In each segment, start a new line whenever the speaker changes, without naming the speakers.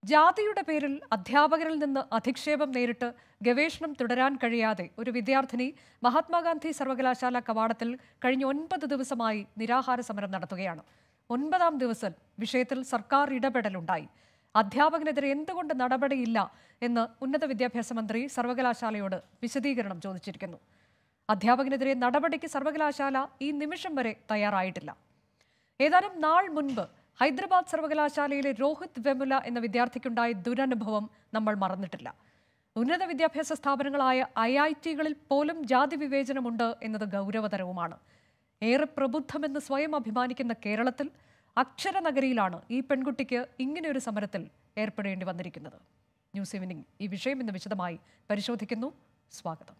ജാതിയുടെ പേരിൽ അധ്യാപകരിൽ നിന്ന് അധിക്ഷേപം നേരിട്ട് ഗവേഷണം തുടരാൻ കഴിയാതെ ഒരു വിദ്യാർത്ഥിനി മഹാത്മാഗാന്ധി സർവകലാശാല കവാടത്തിൽ കഴിഞ്ഞ ഒൻപത് ദിവസമായി നിരാഹാര സമരം നടത്തുകയാണ് ഒൻപതാം ദിവസം വിഷയത്തിൽ സർക്കാർ ഇടപെടലുണ്ടായി അധ്യാപകനെതിരെ എന്തുകൊണ്ട് നടപടിയില്ല എന്ന് ഉന്നത വിദ്യാഭ്യാസ മന്ത്രി സർവകലാശാലയോട് വിശദീകരണം ചോദിച്ചിരിക്കുന്നു അധ്യാപകനെതിരെ നടപടിക്ക് സർവകലാശാല ഈ നിമിഷം വരെ തയ്യാറായിട്ടില്ല ഏതാനും നാൾ മുൻപ് ഹൈദരാബാദ് സർവകലാശാലയിലെ രോഹിത് വെമുല എന്ന വിദ്യാർത്ഥിക്കുണ്ടായ ദുരനുഭവം നമ്മൾ മറന്നിട്ടില്ല ഉന്നത വിദ്യാഭ്യാസ സ്ഥാപനങ്ങളായ ഐ ഐ ടികളിൽ പോലും ജാതി വിവേചനമുണ്ട് എന്നത് ഗൗരവതരവുമാണ് ഏറെ പ്രബുദ്ധമെന്ന് സ്വയം അഭിമാനിക്കുന്ന കേരളത്തിൽ അക്ഷരനഗരിയിലാണ് ഈ പെൺകുട്ടിക്ക് ഇങ്ങനെയൊരു സമരത്തിൽ ഏർപ്പെടേണ്ടി വന്നിരിക്കുന്നത് ന്യൂസ് ഈവനിംഗ് ഈ വിഷയം ഇന്ന് വിശദമായി പരിശോധിക്കുന്നു സ്വാഗതം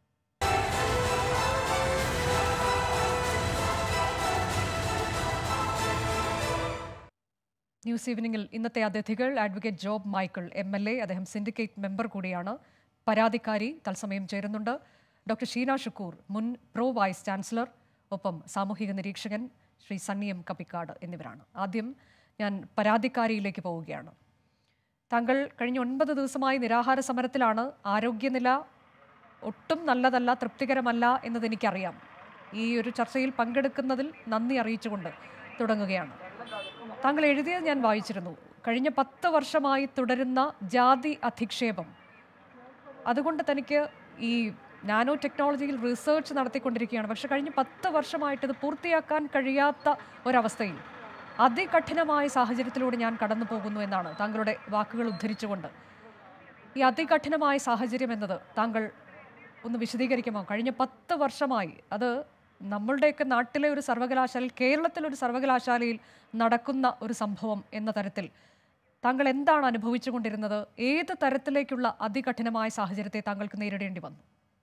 ന്യൂസ് ഈവനിംഗിൽ ഇന്നത്തെ അതിഥികൾ advocate Job Michael M L A അദ്ദേഹം സിൻഡിക്കേറ്റ് മെമ്പർ കൂടിയാണ് പരാതിക്കാരി തത്സമയം ചേരുന്നുണ്ട് ഡോക്ടർ ഷീന ഷുക്കൂർ മുൻ പ്രോ വൈസ് ചാൻസലർ ഒപ്പം സാമൂഹിക നിരീക്ഷകൻ ശ്രീ സണ്ണി എം കപ്പിക്കാട് എന്നിവരാണ് ആദ്യം ഞാൻ പരാതിക്കാരിയിലേക്ക് പോവുകയാണ് താങ്കൾ കഴിഞ്ഞ ഒൻപത് ദിവസമായി നിരാഹാര സമരത്തിലാണ് ആരോഗ്യനില ഒട്ടും നല്ലതല്ല തൃപ്തികരമല്ല എന്നത് എനിക്കറിയാം ഈ ഒരു ചർച്ചയിൽ പങ്കെടുക്കുന്നതിൽ നന്ദി അറിയിച്ചുകൊണ്ട് തുടങ്ങുകയാണ് താങ്കൾ എഴുതിയത് ഞാൻ വായിച്ചിരുന്നു കഴിഞ്ഞ പത്ത് വർഷമായി തുടരുന്ന ജാതി അധിക്ഷേപം അതുകൊണ്ട് തനിക്ക് ഈ നാനോ ടെക്നോളജിയിൽ റിസർച്ച് നടത്തിക്കൊണ്ടിരിക്കുകയാണ് പക്ഷെ കഴിഞ്ഞ പത്ത് വർഷമായിട്ട് ഇത് പൂർത്തിയാക്കാൻ കഴിയാത്ത ഒരവസ്ഥയിൽ അതികഠിനമായ സാഹചര്യത്തിലൂടെ ഞാൻ കടന്നു പോകുന്നു എന്നാണ് താങ്കളുടെ വാക്കുകൾ ഉദ്ധരിച്ചുകൊണ്ട് ഈ അതികഠിനമായ സാഹചര്യം എന്നത് താങ്കൾ ഒന്ന് വിശദീകരിക്കുമോ കഴിഞ്ഞ പത്ത് വർഷമായി അത് നമ്മളുടെയൊക്കെ നാട്ടിലെ ഒരു സർവകലാശാലയിൽ കേരളത്തിലെ ഒരു സർവകലാശാലയിൽ നടക്കുന്ന ഒരു സംഭവം എന്ന തരത്തിൽ താങ്കൾ എന്താണ് അനുഭവിച്ചുകൊണ്ടിരുന്നത് ഏത് തരത്തിലേക്കുള്ള അതികഠിനമായ സാഹചര്യത്തെ താങ്കൾക്ക് നേരിടേണ്ടി വന്നു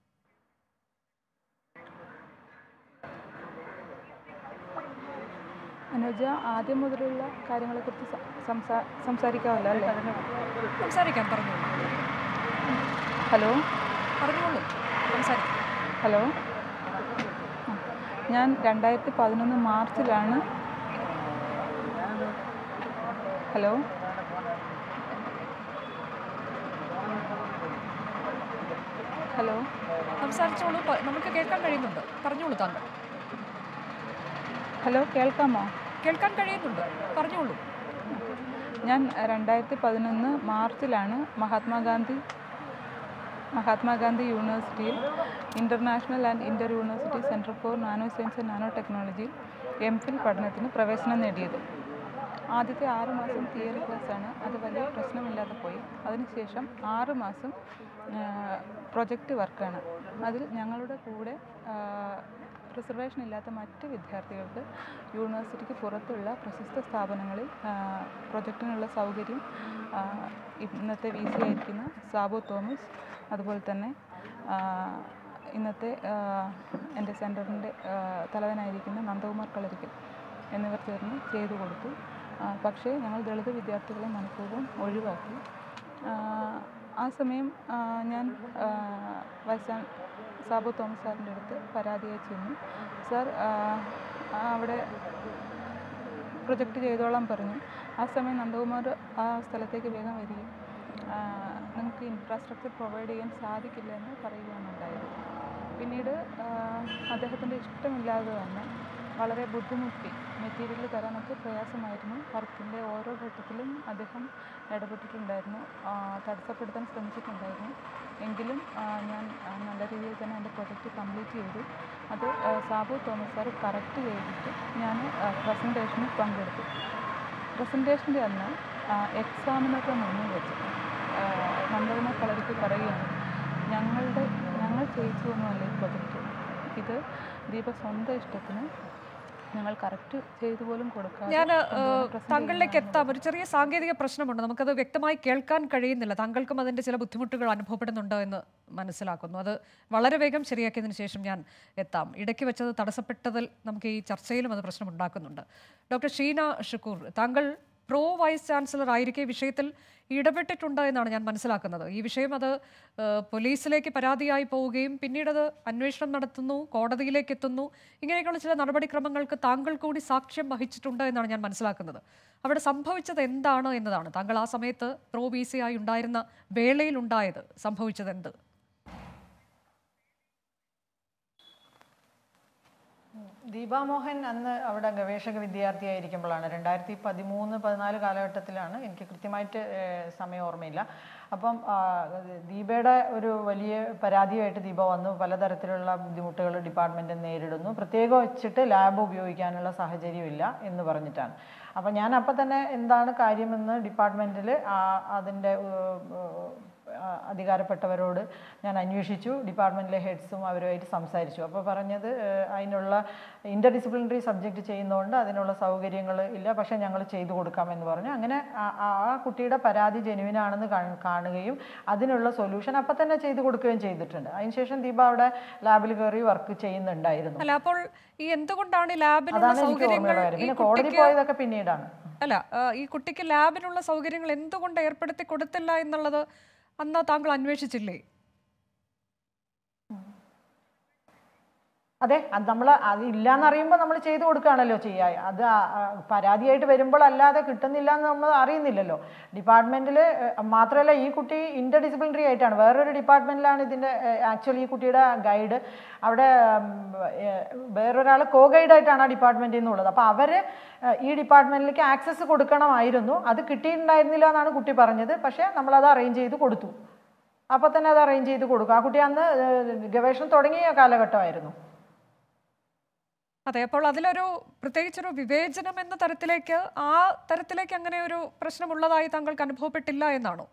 അനുജ ആദ്യം മുതലുള്ള കാര്യങ്ങളെക്കുറിച്ച് സ- സംസാ സംസാരിക്കാമല്ലോ അല്ലേ
സംസാരിക്കാം പറഞ്ഞോളൂ
ഹലോ
പറഞ്ഞോളൂ സംസാരിക്കാം
ഹലോ ആ. ഞാൻ രണ്ടായിരത്തി പതിനൊന്ന് മാർച്ചിലാണ് ഹലോ ഹലോ
സംസാരിച്ചോളൂ പ- നമുക്ക് കേൾക്കാൻ കഴിയുന്നുണ്ട് പറഞ്ഞോളൂ താങ്കൾ
ഹലോ കേൾക്കാമോ
കേൾക്കാൻ കഴിയുന്നുണ്ട് പറഞ്ഞോളൂ
ഞാൻ രണ്ടായിരത്തി പതിനൊന്ന് മാർച്ചിലാണ് മഹാത്മാഗാന്ധി മഹാത്മാഗാന്ധി യൂണിവേഴ്സിറ്റിയിൽ international and inter university centre for nano science and nano ടെക്നോളജിയിൽ എം ഫിൽ പഠനത്തിന് പ്രവേശനം നേടിയത് ആദ്യത്തെ ആറ് മാസം തിയറി ക്ലാസ്സാണ് അത് വലിയ പ്രശ്നമില്ലാതെ പോയി അതിനുശേഷം ആറ് മാസം പ്രൊജക്റ്റ് വർക്കാണ് അതിൽ ഞങ്ങളുടെ കൂടെ റിസർവേഷൻ ഇല്ലാത്ത മറ്റ് വിദ്യാർത്ഥികൾക്ക് യൂണിവേഴ്സിറ്റിക്ക് പുറത്തുള്ള പ്രശസ്ത സ്ഥാപനങ്ങളിൽ പ്രൊജക്റ്റിനുള്ള സൗകര്യം ആ, ഇന്നത്തെ വി സി ആയിരിക്കുന്ന സാബു തോമസ് അതുപോലെ തന്നെ ആ, ഇന്നത്തെ ആ, എൻ്റെ സെൻറ്ററിൻ്റെ തലവനായിരിക്കുന്ന നന്ദകുമാർ കളരിക്കൽ എന്നിവർ ചേർന്ന് ചെയ്തു കൊടുത്തു ആ, പക്ഷേ ഞങ്ങൾ ദളിത് വിദ്യാർത്ഥികളെ മനഃപൂർവ്വം ഒഴിവാക്കി ആ, ആ സമയം ആ, ഞാൻ ആ, വൈസ് ചാൻ- സാബു തോമസ് സാറിൻ്റെ അടുത്ത് പരാതിയായി ചെന്നു സാർ ആ, ആ, അവിടെ പ്രൊജക്റ്റ് ചെയ്തോളാൻ പറഞ്ഞു ആ സമയം നന്ദകുമാർ ആ സ്ഥലത്തേക്ക് വേഗം വരികയും ആ, നിങ്ങൾക്ക് ഇൻഫ്രാസ്ട്രക്ചർ പ്രൊവൈഡ് ചെയ്യാൻ സാധിക്കില്ല എന്ന് പറയുകയാണ് ഉണ്ടായത് പിന്നീട് ആ, അദ്ദേഹത്തിൻ്റെ ഇഷ്ടമില്ലാതെ തന്നെ വളരെ ബുദ്ധിമുട്ടി മെറ്റീരിയൽ തരാനൊക്കെ പ്രയാസമായിരുന്നു വർക്കിൻ്റെ ഓരോ ഘട്ടത്തിലും അദ്ദേഹം ഇടപെട്ടിട്ടുണ്ടായിരുന്നു ആ, തടസ്സപ്പെടുത്താൻ ശ്രമിച്ചിട്ടുണ്ടായിരുന്നു എങ്കിലും ആ, ഞാൻ ആ, നല്ല രീതിയിൽ തന്നെ എൻ്റെ പ്രൊജക്റ്റ് കംപ്ലീറ്റ് ചെയ്തു അത് ആ, സാബു തോമസ് സാർ കറക്റ്റ് ചെയ്തിട്ട് ഞാൻ പ്രസൻറ്റേഷനിൽ പങ്കെടുത്തു പ്രസൻറ്റേഷൻ്റെ അന്ന് എക്സാമിനൊക്കെ മുന്നിൽ വെച്ച് നന്ദകുമാർ കളരിക്ക് പറയുകയാണ് ഞങ്ങളുടെ ഞങ്ങൾ ചെയ്യിച്ചതൊന്നുമല്ല ഈ പ്രൊജക്റ്റ് ഇത് ദീപ സ്വന്തം ഇഷ്ടത്തിന് ഞങ്ങൾ കറക്റ്റ് ചെയ്തു പോലും കൊടുക്കാതെ
ഞാൻ
കൊണ്ടുവന്ന് present
താങ്കളിലേക്ക്
ചെയ്യുന്നതാണ്
എത്താം ഒരു ചെറിയ സാങ്കേതിക പ്രശ്നമുണ്ട് നമുക്കത് വ്യക്തമായി കേൾക്കാൻ കഴിയുന്നില്ല താങ്കൾക്കും അതിൻ്റെ ചില ബുദ്ധിമുട്ടുകൾ അനുഭവപ്പെടുന്നുണ്ടോ എന്ന് മനസ്സിലാക്കുന്നു അത് വളരെ വേഗം ശരിയാക്കിയതിന് ശേഷം ഞാൻ എത്താം ഇടയ്ക്ക് വെച്ചത് തടസ്സപ്പെട്ടതിൽ നമുക്ക് ഈ ചർച്ചയിലും അത് പ്രശ്നമുണ്ടാക്കുന്നുണ്ട് ഡോക്ടർ ഷീന ഷുക്കൂർ താങ്കൾ പ്രോ വൈസ് ചാൻസലർ ആയിരിക്കെ വിഷയത്തിൽ ഇടപെട്ടിട്ടുണ്ട് എന്നാണ് ഞാൻ മനസ്സിലാക്കുന്നത് ഈ വിഷയം അത് ഏഹ്, പോലീസിലേക്ക് പരാതിയായി പോവുകയും പിന്നീട് അത് അന്വേഷണം നടത്തുന്നു കോടതിയിലേക്ക് എത്തുന്നു ഇങ്ങനെയൊക്കെയുള്ള ചില നടപടിക്രമങ്ങൾക്ക് താങ്കൾ കൂടി സാക്ഷ്യം വഹിച്ചിട്ടുണ്ട് എന്നാണ് ഞാൻ മനസ്സിലാക്കുന്നത് അവിടെ സംഭവിച്ചത് എന്താണ് എന്നതാണ് താങ്കൾ ആ സമയത്ത് പ്രോ ബി സി ആയി ഉണ്ടായിരുന്ന വേളയിൽ ഉണ്ടായത് സംഭവിച്ചത് എന്ത്
ദീപാമോഹൻ അന്ന് അവിടെ ഗവേഷക വിദ്യാർത്ഥിയായിരിക്കുമ്പോഴാണ് രണ്ടായിരത്തി പതിമൂന്ന് പതിനാല് കാലഘട്ടത്തിലാണ് എനിക്ക് കൃത്യമായിട്ട് ഏഹ്, സമയം ഓർമ്മയില്ല അപ്പം ആ, ദീപയുടെ ഒരു വലിയ പരാതിയായിട്ട് ദീപ വന്നു പലതരത്തിലുള്ള ബുദ്ധിമുട്ടുകൾ ഡിപ്പാർട്ട്മെൻറ്റ് നേരിടുന്നു പ്രത്യേകം വെച്ചിട്ട് ലാബ് ഉപയോഗിക്കാനുള്ള സാഹചര്യമില്ല എന്ന് പറഞ്ഞിട്ടാണ് അപ്പം ഞാൻ അപ്പം തന്നെ എന്താണ് കാര്യമെന്ന് ഡിപ്പാർട്ട്മെൻറ്റിൽ അതിൻ്റെ ആ, അധികാരപ്പെട്ടവരോട് ഞാൻ അന്വേഷിച്ചു ഡിപ്പാർട്ട്മെൻറ്റിലെ ഹെഡ്സും അവരുമായിട്ട് സംസാരിച്ചു അപ്പോൾ പറഞ്ഞത് ഏഹ്, അതിനുള്ള ഇൻ്റർ ഡിസിപ്ലിനറി സബ്ജക്റ്റ് ചെയ്യുന്നതുകൊണ്ട് അതിനുള്ള സൗകര്യങ്ങൾ ഇല്ല പക്ഷേ ഞങ്ങൾ ചെയ്തു കൊടുക്കാമെന്ന് പറഞ്ഞു അങ്ങനെ ആ- ആ ആ കുട്ടിയുടെ പരാതി ജെനുവിനാണെന്ന് കാ- കാണുകയും അതിനുള്ള സൊല്യൂഷൻ അപ്പം തന്നെ ചെയ്തു കൊടുക്കുകയും ചെയ്തിട്ടുണ്ട് അതിനുശേഷം ദീപ അവിടെ ലാബിൽ കയറി വർക്ക് ചെയ്യുന്നുണ്ടായിരുന്നു
അല്ല അപ്പോൾ ഈ എന്തുകൊണ്ടാണ് ഈ ലാബിനുള്ള
അതാണ് എനിക്ക്
സൗകര്യങ്ങൾ
ഓർമ്മയുള്ള കാര്യം
ഈ
പിന്നെ കോടതി
കുട്ടിക്ക്
പോയതൊക്കെ പിന്നീടാണ്
അല്ല ആ, ഈ കുട്ടിക്ക് ലാബിനുള്ള സൗകര്യങ്ങൾ എന്തുകൊണ്ട് ഏർപ്പെടുത്തി കൊടുത്തില്ല എന്നുള്ളത് അന്ന് താങ്കൾ അന്വേഷിച്ചില്ലേ
അതെ അത് നമ്മൾ അത് ഇല്ലാന്ന് അറിയുമ്പോൾ നമ്മൾ ചെയ്തു കൊടുക്കുകയാണല്ലോ ചെയ്യുക അത് ആ- ആ പരാതിയായിട്ട് വരുമ്പോൾ അല്ലാതെ കിട്ടുന്നില്ല എന്ന് നമ്മൾ അറിയുന്നില്ലല്ലോ ഡിപ്പാർട്ട്മെന്റിൽ മാത്രമല്ല ഈ കുട്ടി ഇന്റർ ഡിസിപ്ലിനറി ആയിട്ടാണ് വേറൊരു ഡിപ്പാർട്ട്മെന്റിലാണ് ഇതിന്റെ ആക്ച്വലി ഈ കുട്ടിയുടെ ഗൈഡ് അവിടെ ഉം, ഏഹ്, വേറൊരാൾ കോ ഗൈഡായിട്ടാണ് ആ ഡിപ്പാർട്ട്മെന്റിൽ നിന്നുള്ളത് അപ്പോൾ അവർ ഈ ഡിപ്പാർട്ട്മെന്റിലേക്ക് ആക്സസ് കൊടുക്കണമായിരുന്നു അത് കിട്ടിയിട്ടുണ്ടായിരുന്നില്ല എന്നാണ് കുട്ടി പറഞ്ഞത് പക്ഷേ നമ്മളത് അറേഞ്ച് ചെയ്ത് കൊടുത്തു അപ്പോൾ തന്നെ അത് അറേഞ്ച് ചെയ്ത് കൊടുക്കും ആ കുട്ടി അന്ന് ഏഹ്, ഗവേഷണം തുടങ്ങിയ കാലഘട്ടമായിരുന്നു
അതെ അപ്പോൾ അതിലൊരു പ്രത്യേകിച്ചൊരു വിവേചനം എന്ന തരത്തിലേക്ക് ആ തരത്തിലേക്ക് അങ്ങനെ ഒരു പ്രശ്നമുള്ളതായി താങ്കൾക്ക് അനുഭവപ്പെട്ടില്ല എന്നാണോ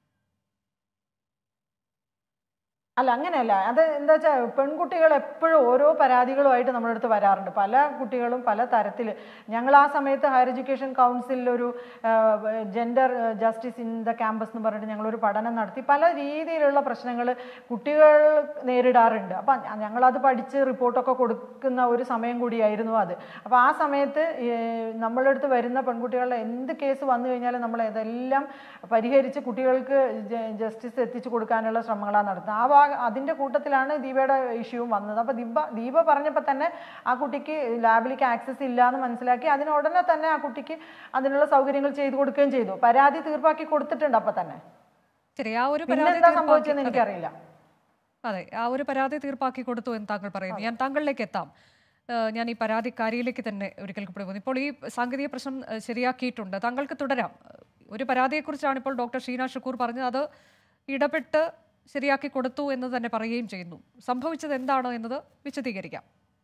അല്ല അങ്ങനെയല്ല അത് എന്താ വെച്ചാൽ പെൺകുട്ടികൾ എപ്പോഴും ഓരോ പരാതികളുമായിട്ട് നമ്മുടെ അടുത്ത് വരാറുണ്ട് പല കുട്ടികളും പല തരത്തിൽ ഞങ്ങൾ ആ സമയത്ത് ഹയർ എഡ്യൂക്കേഷൻ കൗൺസിലിൽ ഒരു gender justice in the campus എന്ന് പറഞ്ഞിട്ട് ഞങ്ങളൊരു പഠനം നടത്തി പല രീതിയിലുള്ള പ്രശ്നങ്ങൾ കുട്ടികൾ നേരിടാറുണ്ട് അപ്പം ഞങ്ങളത് പഠിച്ച് റിപ്പോർട്ടൊക്കെ കൊടുക്കുന്ന ഒരു സമയം കൂടിയായിരുന്നു അത് അപ്പോൾ ആ സമയത്ത് ഏഹ്, നമ്മളുടെ അടുത്ത് വരുന്ന പെൺകുട്ടികളുടെ എന്ത് കേസ് വന്നു കഴിഞ്ഞാലും നമ്മൾ ഇതെല്ലാം പരിഹരിച്ച് കുട്ടികൾക്ക് ജസ്റ്റിസ് എത്തിച്ചു കൊടുക്കാനുള്ള ശ്രമങ്ങളാണ് നടത്തുന്നത് ആ ഭാഗം അതിൻ്റെ കൂട്ടത്തിലാണ് ദീപയുടെ ഇഷ്യൂവും വന്നത് അപ്പോൾ ദീപ ദീപ പറഞ്ഞപ്പോൾ തന്നെ ആ കുട്ടിക്ക് ലാബിലേക്ക് ആക്സസ് ഇല്ല എന്ന് മനസ്സിലാക്കി അതിന് ഉടനെ തന്നെ ആ കുട്ടിക്ക് അതിനുള്ള സൗകര്യങ്ങൾ ചെയ്തു കൊടുക്കുകയും ചെയ്തു പരാതി തീർപ്പാക്കി കൊടുത്തിട്ടുണ്ട് അപ്പം തന്നെ
ശരി ആ ഒരു
പിന്നെ
പരാതി
എന്താ
തീർപ്പാക്കി-
സംഭവിച്ചതെന്ന്
അതെ.
എനിക്കറിയില്ല
അതെ ആ ഒരു പരാതി തീർപ്പാക്കി കൊടുത്തു എന്ന് താങ്കൾ പറയുന്നു ഞാൻ താങ്കളിലേക്ക് എത്താം ഏഹ് ഞാൻ ഈ പരാതിക്കാരിയിലേക്ക് തന്നെ ഒരിക്കൽ കൂടി പോകുന്നു ഇപ്പോൾ ഈ സാങ്കേതിക പ്രശ്നം ഏഹ് ശരിയാക്കിയിട്ടുണ്ട് താങ്കൾക്ക് തുടരാം ഒരു പരാതിയെക്കുറിച്ചാണ് ഇപ്പോൾ ഡോക്ടർ ഷീന ഷുക്കൂർ പറഞ്ഞത് അത് ഇടപെട്ട് ശരിയാക്കി കൊടുത്തു എന്ന് തന്നെ പറയുകയും ചെയ്യുന്നു സംഭവിച്ചത് എന്താണ് എന്നത് വിശദീകരിക്കാം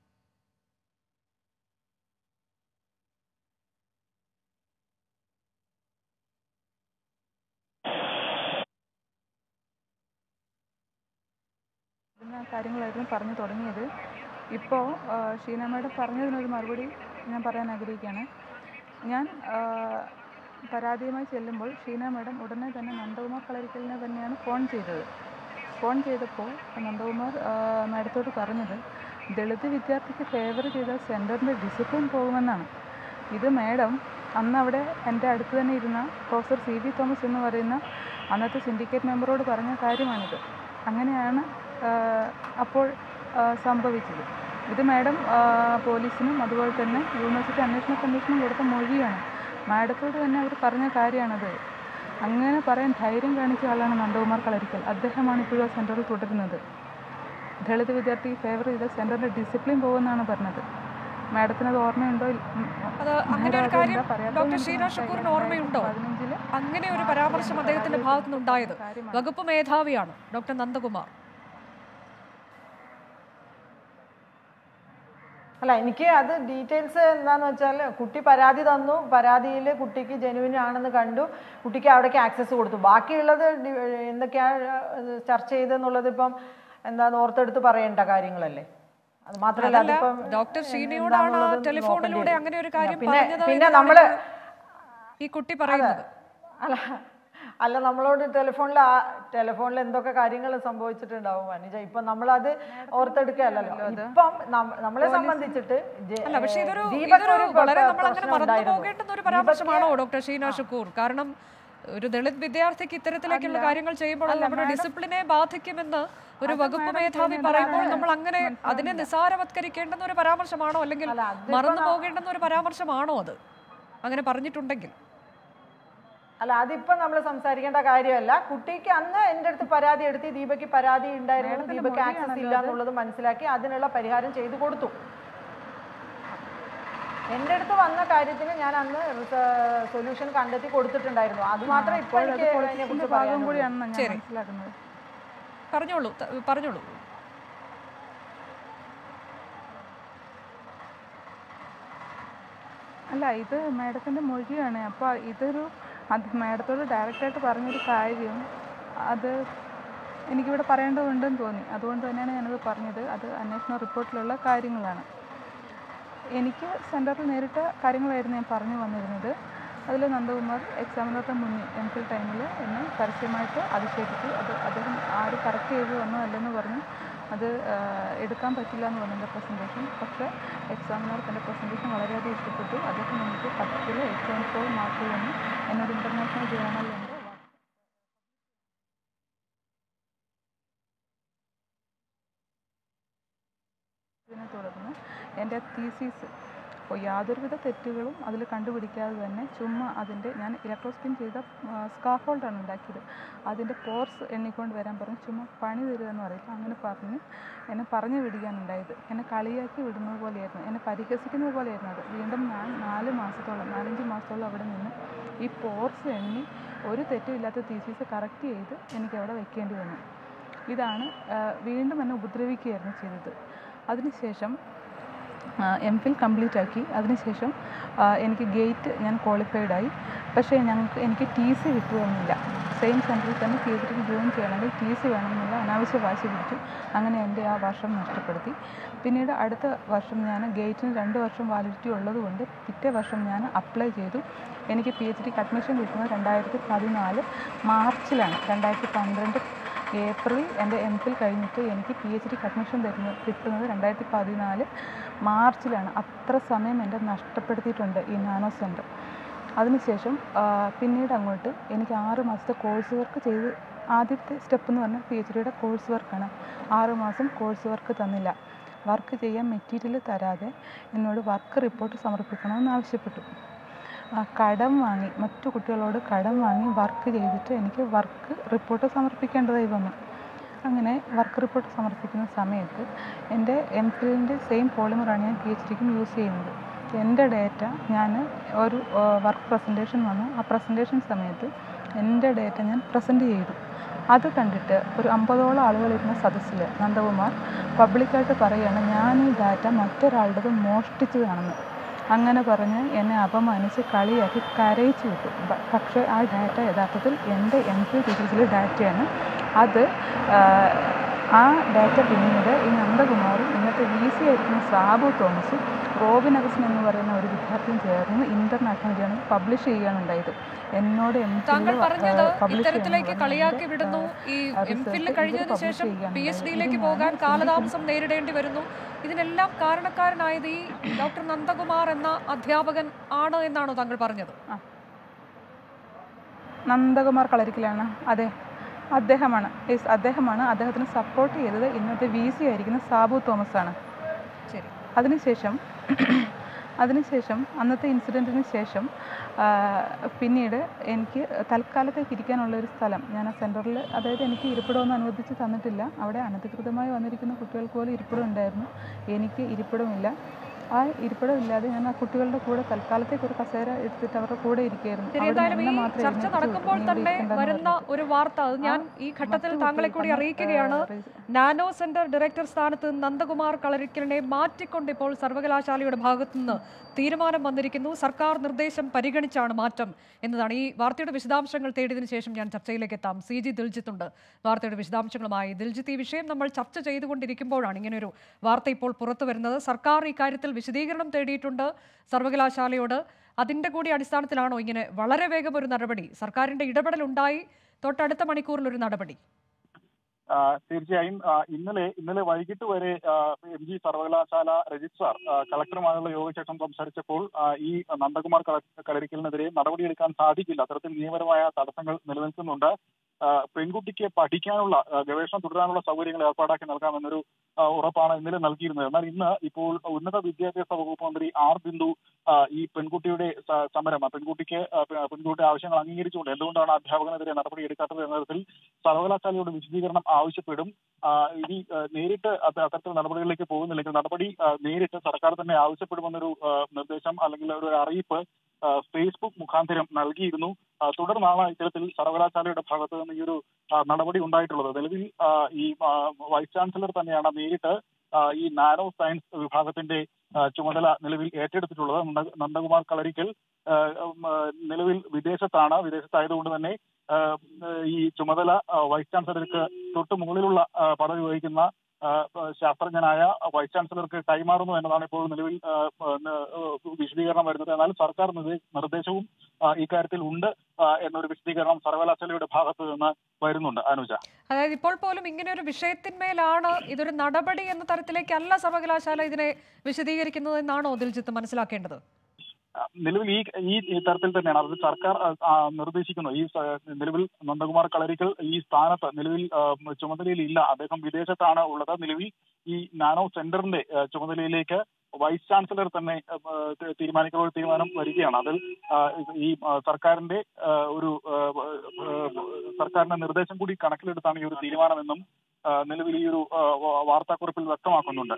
ഇന്ന കാര്യങ്ങളായിരുന്നു പറഞ്ഞു തുടങ്ങിയത് ഇപ്പോൾ ഷീന മാഡം പറഞ്ഞതിനൊരു മറുപടി ഞാൻ പറയാൻ ആഗ്രഹിക്കുകയാണ് ഞാൻ ആ, പരാതിയുമായി ചെല്ലുമ്പോൾ ഷീന മാഡം ഉടനെ തന്നെ നന്ദകുമാർ കളരിക്കലിനെ തന്നെയാണ് ഫോൺ ചെയ്തത് ഫോൺ ചെയ്തപ്പോൾ നന്ദകുമാർ ആ, മാഡത്തോട് പറഞ്ഞത് ദളിത് വിദ്യാർത്ഥിക്ക് ഫേവർ ചെയ്താൽ സെൻറ്ററിൻ്റെ ഡിസിപ്ലിൻ പോകുമെന്നാണ് ഇത് മാഡം അന്ന് അവിടെ എൻ്റെ അടുത്ത് തന്നെ ഇരുന്ന പ്രൊഫസർ സി വി തോമസ് എന്ന് പറയുന്ന അന്നത്തെ സിൻഡിക്കേറ്റ് മെമ്പറോട് പറഞ്ഞ കാര്യമാണിത് അങ്ങനെയാണ് ആ, അപ്പോൾ ആ, സംഭവിച്ചത് ഇത് മാഡം ആ, പോലീസിനും അതുപോലെ തന്നെ യൂണിവേഴ്സിറ്റി അന്വേഷണ കമ്മീഷനും കൊടുത്ത മൊഴിയാണ് മാഡത്തോട് തന്നെ അവർ പറഞ്ഞ കാര്യമാണത് അങ്ങനെ പറയാൻ ധൈര്യം കാണിച്ച ആളാണ് നന്ദകുമാർ കളരിക്കൽ അദ്ദേഹമാണ് ഇപ്പോഴും ആ സെൻറ്ററിൽ തുടരുന്നത് ദളിത് വിദ്യാർത്ഥി ഫേവർ ചെയ്ത സെൻറ്ററിൻ്റെ ഡിസിപ്ലിൻ പോകുമെന്നാണ് പറഞ്ഞത് മാഡത്തിന് അത് ഓർമ്മയുണ്ടോ ഇൽ- ഉം,
അത് അങ്ങനെ
മാഡം
ഒരു
അത്
കാര്യം
എന്താ പറയാത്തത്
ഡോക്ടർ
എന്ന്
ഷീന
എനിക്ക്
ഷുക്കൂറിന്
മനസ്സിലായില്ല.
ഓർമ്മയുണ്ടോ
പതിനഞ്ചില്
അങ്ങനെ ഒരു പരാമർശം അദ്ദേഹത്തിന്റെ ഭാഗത്തു നിന്നുണ്ടായത്
കാര്യമാണ്.
വകുപ്പ് മേധാവിയാണ് ഡോക്ടർ നന്ദകുമാർ
അല്ല എനിക്ക് അത് ഡീറ്റെയിൽസ് എന്താന്ന് വെച്ചാൽ കുട്ടി പരാതി തന്നു പരാതിയിൽ കുട്ടിക്ക് ജെനുവിൻ ആണെന്ന് കണ്ടു കുട്ടിക്ക് അവിടേക്ക് ആക്സസ് കൊടുത്തു ബാക്കിയുള്ളത് ഡി- എന്തൊക്കെയാണ് ഇത് ചർച്ച ചെയ്തെന്നുള്ളത് ഇപ്പം എന്താന്ന് ഓർത്തെടുത്ത് പറയേണ്ട കാര്യങ്ങളല്ലേ അത് മാത്രമല്ല
അതല്ല,
അതിപ്പം
ഡോക്ടർ ഷീനയോടാണ്
എന്താന്നുള്ളത്
ടെലിഫോണിലൂടെ
നോക്കേണ്ടി വരും.
അങ്ങനെ ഒരു കാര്യം
പിന്നെ
പറഞ്ഞത്
പിന്നെ
എന്നാണ്
നമ്മള്
ഈ കുട്ടി പറയുന്നത്
അല്ല അല്ല നമ്മളോട് ടെലിഫോണിൽ ആ ടെലിഫോണിൽ എന്തൊക്കെ കാര്യങ്ങൾ സംഭവിച്ചിട്ടുണ്ടാവും അനുജ ഇപ്പൊ നമ്മളത് ഓർത്തെടുക്കുകയല്ലല്ലോ ഇപ്പം നം- നമ്മളെ സംബന്ധിച്ചിട്ട് ജെ-
അല്ല പക്ഷേ ഇതൊരു
ദീപക്ക്
ഇതൊരു
ഒരു
വളരെ
പ്ര-
നമ്മൾ അങ്ങനെ
പ്രശ്നം
മറന്നു
ഉണ്ടായിരുന്നു.
പോകേണ്ടുന്ന ഒരു പരാമർശമാണോ ഡോക്ടർ ഷീന ഷുക്കൂർ കാരണം ഒരു ദളിത് വിദ്യാർത്ഥിക്ക് ഇത്തരത്തിലേക്കുള്ള കാര്യങ്ങൾ ചെയ്യുമ്പോൾ അത് നമ്മുടെ ഡിസിപ്ലിനെ ബാധിക്കുമെന്ന് ഒരു വകുപ്പ് മേധാവി പറയുമ്പോൾ നമ്മൾ അങ്ങനെ അതിനെ നിസാരവത്കരിക്കേണ്ടുന്ന ഒരു പരാമർശമാണോ അല്ലെങ്കിൽ മറന്നു പോകേണ്ടുന്ന ഒരു പരാമർശമാണോ അത് അങ്ങനെ പറഞ്ഞിട്ടുണ്ടെങ്കിൽ
അല്ല അതിപ്പോ നമ്മൾ സംസാരിക്കേണ്ട കാര്യമല്ല കുട്ടിക്ക് അന്ന് എൻ്റെ അടുത്ത് പരാതി എടുത്ത് ദീപയ്ക്ക് പരാതി ഉണ്ടായിരുന്നു ദീപയ്ക്ക് ആക്സസ് ഇല്ല എന്നുള്ളത് മനസ്സിലാക്കി അതിനുള്ള പരിഹാരം ചെയ്തു കൊടുത്തു എൻ്റെ അടുത്ത് വന്ന കാര്യത്തിന് ഞാൻ അന്ന് സൊല്യൂഷൻ കണ്ടെത്തി കൊടുത്തിട്ടുണ്ടായിരുന്നു അത് മാത്രമേ ഇപ്പോൾ എനിക്ക് അതിനെ കുറിച്ച്
ഭാഗം
പറയാനുള്ളൂ
കൂടിയാണെന്ന് ഞാൻ മനസ്സിലാക്കുന്നത്
പറഞ്ഞോളൂ ത- പറഞ്ഞോളൂ
അല്ല ഇത് മാഡത്തിൻ്റെ മൊഴിയാണ് അപ്പോൾ ഇതൊരു അത് മാഡത്തോട് ഡയറക്റ്റായിട്ട് പറഞ്ഞൊരു കാര്യം അത് എനിക്കിവിടെ പറയേണ്ടതുണ്ടെന്ന് തോന്നി അതുകൊണ്ട് തന്നെയാണ് ഞാനത് പറഞ്ഞത് അത് അന്വേഷണ റിപ്പോർട്ടിലുള്ള കാര്യങ്ങളാണ് എനിക്ക് സെൻറ്ററിൽ നേരിട്ട കാര്യങ്ങളായിരുന്നു ഞാൻ പറഞ്ഞു വന്നിരുന്നത് അതിൽ നന്ദകുമാർ എക്സാമിനറുടെ മുന്നിൽ എം ഫിൽ ടൈമിൽ എന്നെ പരസ്യമായിട്ട് അധിക്ഷേപിച്ചു അത് അദ്ദേഹം ആര് കറക്റ്റ് ചെയ്ത് വന്നതല്ലെന്ന് പറഞ്ഞു അത് ആ, എടുക്കാൻ പറ്റില്ല എന്ന് പറഞ്ഞു എൻ്റെ പ്രസൻറ്റേഷൻ പക്ഷേ എക്സാമിനർക്ക് എൻ്റെ പ്രസൻറ്റേഷൻ വളരെയധികം ഇഷ്ടപ്പെട്ടു അദ്ദേഹം എനിക്ക് പത്തിൽ എയ്റ്റ് പോയിൻറ്റ് ഫോർ മാർക്ക് തന്നു എന്നൊരു ഇൻ്റർനാഷണൽ ജേണലുണ്ട് ഇതിനെ തുടർന്ന് എൻ്റെ തീസീസ് അപ്പോൾ യാതൊരുവിധ തെറ്റുകളും അതിൽ കണ്ടുപിടിക്കാതെ തന്നെ ചുമ്മാ അതിൻ്റെ ഞാൻ ഇലക്ട്രോസ്പിൻ ചെയ്ത സ്കാഫ് ഹോൾഡാണ് ഉണ്ടാക്കിയത് അതിൻ്റെ പോർസ് എണ്ണിക്കൊണ്ട് വരാൻ പറഞ്ഞു ചുമ്മാ പണി തരിക എന്ന് പറയില്ല അങ്ങനെ പറഞ്ഞ് എന്നെ പറഞ്ഞു വിടുകയാണുണ്ടായത് എന്നെ കളിയാക്കി വിടുന്നത് പോലെയായിരുന്നു എന്നെ പരിഹസിക്കുന്നത് പോലെയായിരുന്നു അത് വീണ്ടും ഞാൻ നാല് മാസത്തോളം നാലഞ്ച് മാസത്തോളം അവിടെ നിന്ന് ഈ പോർസ് എണ്ണി ഒരു തെറ്റും ഇല്ലാത്ത തീസീസ് കറക്റ്റ് ചെയ്ത് എനിക്ക് അവിടെ വെക്കേണ്ടി വന്നു ഇതാണ് ആ, വീണ്ടും എന്നെ ഉപദ്രവിക്കുകയായിരുന്നു ചെയ്തത് അതിനുശേഷം എം ഫിൽ കംപ്ലീറ്റ് ആക്കി അതിനുശേഷം ആ, എനിക്ക് ഗേറ്റ് ഞാൻ ക്വാളിഫൈഡ് ആയി പക്ഷേ ഞങ്ങൾക്ക് എനിക്ക് ടി സി കിട്ടുമെന്നില്ല സെയിം സെൻറ്ററിൽ തന്നെ പി എച്ച് ഡിക്ക് ജോയിൻ ചെയ്യണമെങ്കിൽ ടി സി വേണമെന്നുള്ള അനാവശ്യ വാശി പിടിച്ചു അങ്ങനെ എൻ്റെ ആ വർഷം നഷ്ടപ്പെടുത്തി പിന്നീട് അടുത്ത വർഷം ഞാൻ ഗേറ്റിന് രണ്ട് വർഷം വാലിഡിറ്റി ഉള്ളതുകൊണ്ട് പിറ്റേ വർഷം ഞാൻ അപ്ലൈ ചെയ്തു എനിക്ക് പി എച്ച് ഡിക്ക് അഡ്മിഷൻ കിട്ടുന്നത് രണ്ടായിരത്തി പതിനാല് മാർച്ചിലാണ് രണ്ടായിരത്തി പന്ത്രണ്ട് ഏപ്രിൽ എൻ്റെ എം ഫിൽ കഴിഞ്ഞിട്ട് എനിക്ക് പി എച്ച് ഡിക്ക് അഡ്മിഷൻ തരുന്നത് കിട്ടുന്നത് രണ്ടായിരത്തി പതിനാല് മാർച്ചിലാണ് അത്ര സമയം എൻ്റെ നഷ്ടപ്പെടുത്തിയിട്ടുണ്ട് ഈ നാനോ സെൻറ്റർ അതിനുശേഷം ആ, പിന്നീട് അങ്ങോട്ട് എനിക്ക് ആറ് മാസത്തെ കോഴ്സ് വർക്ക് ചെയ്ത് ആദ്യത്തെ സ്റ്റെപ്പ് എന്ന് പറഞ്ഞാൽ പി എച്ച് ഡിയുടെ കോഴ്സ് വർക്കാണ് ആറ് മാസം കോഴ്സ് വർക്ക് തന്നില്ല വർക്ക് ചെയ്യാൻ മെറ്റീരിയൽ തരാതെ എന്നോട് വർക്ക് റിപ്പോർട്ട് സമർപ്പിക്കണമെന്ന് ആവശ്യപ്പെട്ടു ആ, കടം വാങ്ങി മറ്റു കുട്ടികളോട് കടം വാങ്ങി വർക്ക് ചെയ്തിട്ട് എനിക്ക് വർക്ക് റിപ്പോർട്ട് സമർപ്പിക്കേണ്ടതായി വന്നു അങ്ങനെ വർക്ക് റിപ്പോർട്ട് സമർപ്പിക്കുന്ന സമയത്ത് എൻ്റെ എം ഫിലിൻ്റെ സെയിം പോളിമറാണ് ഞാൻ പി എച്ച് ഡിക്കും യൂസ് ചെയ്യുന്നത് എൻ്റെ ഡേറ്റ ഞാൻ ഒരു വർക്ക് പ്രസൻറ്റേഷൻ വന്നു ആ പ്രസൻറ്റേഷൻ സമയത്ത് എൻ്റെ ഡേറ്റ ഞാൻ പ്രസൻറ്റ് ചെയ്തു അത് കണ്ടിട്ട് ഒരു അമ്പതോളം ആളുകളിരുന്ന സദസ്സിൽ നന്ദകുമാർ പബ്ലിക്കായിട്ട് പറയുകയാണ് ഞാൻ ഈ ഡാറ്റ മറ്റൊരാളുടേത് മോഷ്ടിച്ചതാണെന്ന് അങ്ങനെ പറഞ്ഞ് എന്നെ അപമാനിച്ച് കളിയാക്കി കരയിച്ചു വിട്ടു ബ- പക്ഷേ ആ ഡാറ്റ യഥാർത്ഥത്തിൽ എൻ്റെ എം പി ഡിഗ്രിയിലെ ഡാറ്റയാണ് അത് ആ, ആ ഡാറ്റ പിന്നീട് ഈ നന്ദകുമാറും ഇന്നത്തെ വി സി ആയിരിക്കുന്ന സാബു തോമസും റോബിൻ അഗസ്റ്റിൻ എന്ന് പറയുന്ന ഒരു വിദ്യാർത്ഥിയും ചേർന്ന് ഇൻ്റർനാഷണൽ ജേണൽ പബ്ലിഷ് ചെയ്യുകയാണുണ്ടായത് എന്നോട് എം
താങ്കൾ പറഞ്ഞത് ഇത്തരത്തിലേക്ക് കളിയാക്കി വിടുന്നു ഈ എം ഫിൽ കഴിഞ്ഞതിന് ശേഷം പി എച്ച് ഡിയിലേക്ക് പോകാൻ കാലതാമസം നേരിടേണ്ടി വരുന്നു ഇതിനെല്ലാം കാരണക്കാരനായത് ഈ ഡോക്ടർ നന്ദകുമാർ എന്ന അധ്യാപകൻ ആണ് എന്നാണോ താങ്കൾ പറഞ്ഞത്
നന്ദകുമാർ കളരിക്കലാണ് അതെ അദ്ദേഹമാണ് യെസ് അദ്ദേഹമാണ് അദ്ദേഹത്തിന് സപ്പോർട്ട് ചെയ്തത് ഇന്നത്തെ വി സി ആയിരിക്കുന്ന സാബു തോമസ് ആണ്
ശരി
അതിനുശേഷം അതിനുശേഷം അന്നത്തെ ഇൻസിഡൻറ്റിന് ശേഷം ആ, പിന്നീട് എനിക്ക് തൽക്കാലത്തേക്ക് ഇരിക്കാനുള്ള ഒരു സ്ഥലം ഞാൻ ആ സെൻറ്ററിൽ അതായത് എനിക്ക് ഇരിപ്പിടമൊന്നും അനുവദിച്ച് തന്നിട്ടില്ല അവിടെ അനധികൃതമായി വന്നിരിക്കുന്ന കുട്ടികൾക്ക് പോലും ഇരിപ്പിടം ഉണ്ടായിരുന്നു എനിക്ക് ഇരിപ്പിടമില്ല ആ ഇരിപ്പിടം ഇല്ലാതെ ഞാൻ ആ കുട്ടികളുടെ കൂടെ തൽക്കാലത്തേക്ക് ഒരു കസേര എടുത്തിട്ട് അവരുടെ കൂടെ ഇരിക്കുകയായിരുന്നു
ശരി
അവിടെ
എന്തായാലും ഈ
എന്നെ മാത്രം
ചർച്ച
എഴുന്നേൽപ്പിച്ച് വിട്ടു.
നടക്കുമ്പോൾ
നീ ഇവിടെ
തന്നെ
ഇരിക്കണ്ടെന്ന്
വരുന്ന
പറഞ്ഞിട്ട്.
ഒരു വാർത്ത അത് ഞാൻ ഈ ഘട്ടത്തിൽ
മറ്റു
താങ്കളെ കൂടി
കുട്ടികൾ
അറിയിക്കുകയാണ്
ഏഹ്,
നാനോ സെന്റർ ഡയറക്ടർ സ്ഥാനത്ത് നന്ദകുമാർ കളരിക്കലിനെ മാറ്റിക്കൊണ്ട് ഇപ്പോൾ സർവകലാശാലയുടെ ഭാഗത്തു നിന്ന് തീരുമാനം വന്നിരിക്കുന്നു സർക്കാർ നിർദ്ദേശം പരിഗണിച്ചാണ് മാറ്റം എന്നതാണ് ഈ വാർത്തയുടെ വിശദാംശങ്ങൾ തേടിയതിനു ശേഷം ഞാൻ ചർച്ചയിലേക്ക് എത്താം സി ജി ദിൽജിത്ത് ഉണ്ട് വാർത്തയുടെ വിശദാംശങ്ങളുമായി ദിൽജിത്ത് ഈ വിഷയം നമ്മൾ ചർച്ച ചെയ്തുകൊണ്ടിരിക്കുമ്പോഴാണ് ഇങ്ങനൊരു വാർത്ത ഇപ്പോൾ പുറത്തു വരുന്നത് സർക്കാർ ഇക്കാര്യത്തിൽ വിശദീകരണം തേടിയിട്ടുണ്ട് സർവകലാശാലയോട് അതിന്റെ കൂടി അടിസ്ഥാനത്തിലാണോ ഇങ്ങനെ വളരെ വേഗം ഒരു നടപടി സർക്കാരിന്റെ ഇടപെടൽ ഉണ്ടായി തൊട്ടടുത്ത മണിക്കൂറിൽ ഒരു നടപടി
ആ, തീർച്ചയായും ആ, ഇന്നലെ ഇന്നലെ വൈകിട്ട് വരെ ആ, എം ജി സർവകലാശാല രജിസ്ട്രാർ ആ, കളക്ടറുമായുള്ള യോഗശേഷം സംസാരിച്ചപ്പോൾ ആ, ഈ നന്ദകുമാർ കള- കളരിക്കലിനെതിരെ നടപടിയെടുക്കാൻ സാധിക്കില്ല അത്തരത്തിൽ നിയമപരമായ തടസ്സങ്ങൾ നിലനിൽക്കുന്നുണ്ട് ആ, പെൺകുട്ടിക്ക് പഠിക്കാനുള്ള ആ, ഗവേഷണം തുടരാനുള്ള സൗകര്യങ്ങൾ ഏർപ്പാടാക്കി നൽകാമെന്നൊരു ആ, ഉറപ്പാണ് ഇന്നലെ നൽകിയിരുന്നത് എന്നാൽ ഇന്ന് ഇപ്പോൾ ഉന്നത വിദ്യാഭ്യാസ വകുപ്പ് മന്ത്രി ആർ ബിന്ദു ആ, ഈ പെൺകുട്ടിയുടെ സ- സമരം ആ പെൺകുട്ടിക്ക് ആ, പെ- പെൺകുട്ടിയുടെ ആവശ്യങ്ങൾ അംഗീകരിച്ചുകൊണ്ട് എന്തുകൊണ്ടാണ് അധ്യാപകനെതിരെ നടപടി എടുക്കാത്തത് എന്ന തരത്തിൽ സർവകലാശാലയോട് വിശദീകരണം ആവശ്യപ്പെടും ആ, ഇനി ആ, നേരിട്ട് അത് അത്തരത്തിൽ നടപടികളിലേക്ക് പോകുന്നില്ലെങ്കിൽ നടപടി ആ, നേരിട്ട് സർക്കാർ തന്നെ ആവശ്യപ്പെടുമെന്നൊരു ആ, നിർദ്ദേശം അല്ലെങ്കിൽ ഒരു അറിയിപ്പ് ആ, ഫേസ്ബുക്ക് മുഖാന്തരം നൽകിയിരുന്നു ആ, തുടർന്നാണ് ഇത്തരത്തിൽ സർവകലാശാലയുടെ ഭാഗത്ത് നിന്ന് ഈ ഒരു ആ, നടപടി ഉണ്ടായിട്ടുള്ളത് നിലവിൽ ആ, ഈ ആ, വൈസ് ചാൻസലർ തന്നെയാണ് നേരിട്ട് ആ, ഈ നാനോ സയൻസ് വിഭാഗത്തിന്റെ ആ, ചുമതല നിലവിൽ ഏറ്റെടുത്തിട്ടുള്ളത് നന്ദ- നന്ദകുമാർ കളരിക്കൽ ആ, ഉം, ആ, നിലവിൽ വിദേശത്താണ് വിദേശത്തായതുകൊണ്ട് തന്നെ ആ, ഈ ചുമതല ആ, വൈസ് ചാൻസലർക്ക് തൊട്ട് മുകളിലുള്ള ആ, പദവി വഹിക്കുന്ന ആ, ശാസ്ത്രജ്ഞനായ വൈസ് ചാൻസലർക്ക് കൈമാറുന്നു എന്നതാണ് ഇപ്പോൾ നിലവിൽ ആ, ആ, വിശദീകരണം വരുന്നത് എന്നാൽ സർക്കാർ നിർദ്ദേ- നിർദ്ദേശവും ആ, ഇക്കാര്യത്തിൽ ഉണ്ട് ആ, എന്നൊരു വിശദീകരണം സർവകലാശാലയുടെ ഭാഗത്ത് നിന്ന് വരുന്നുണ്ട് അനുജ
അതായത് ഇപ്പോൾ പോലും ഇങ്ങനെ ഒരു വിഷയത്തിന്മേലാണ് ഇതൊരു നടപടി എന്ന തരത്തിലേക്കല്ല സർവകലാശാല ഇതിനെ വിശദീകരിക്കുന്നത് എന്നാണോ ദിൽജിത്ത് മനസ്സിലാക്കേണ്ടത്
ആ, നിലവിൽ ഈ ഈ ഈ തരത്തിൽ തന്നെയാണ് അത് സർക്കാർ ആ, ആ, നിർദ്ദേശിക്കുന്നു ഈ സ- നിലവിൽ നന്ദകുമാർ കളരിക്കൽ ഈ സ്ഥാനത്ത് നിലവിൽ ആ, ചുമതലയിൽ ഇല്ല അദ്ദേഹം വിദേശത്താണ് ഉള്ളത് നിലവിൽ ഈ നാനോ സെന്ററിന്റെ ആ, ചുമതലയിലേക്ക് വൈസ് ചാൻസലർ തന്നെ ആ, ത- തീരുമാനിക്കുന്ന ഒരു തീരുമാനം വരികയാണ് അതിൽ ആ, ഈ ആ, സർക്കാരിന്റെ ആ, ഒരു ആ, ആ, സർക്കാരിന്റെ നിർദ്ദേശം കൂടി കണക്കിലെടുത്താണ് ഈ ഒരു തീരുമാനമെന്നും ആ, നിലവിൽ ഈ ഒരു ആ, വാ- വാർത്താക്കുറിപ്പിൽ വ്യക്തമാക്കുന്നുണ്ട്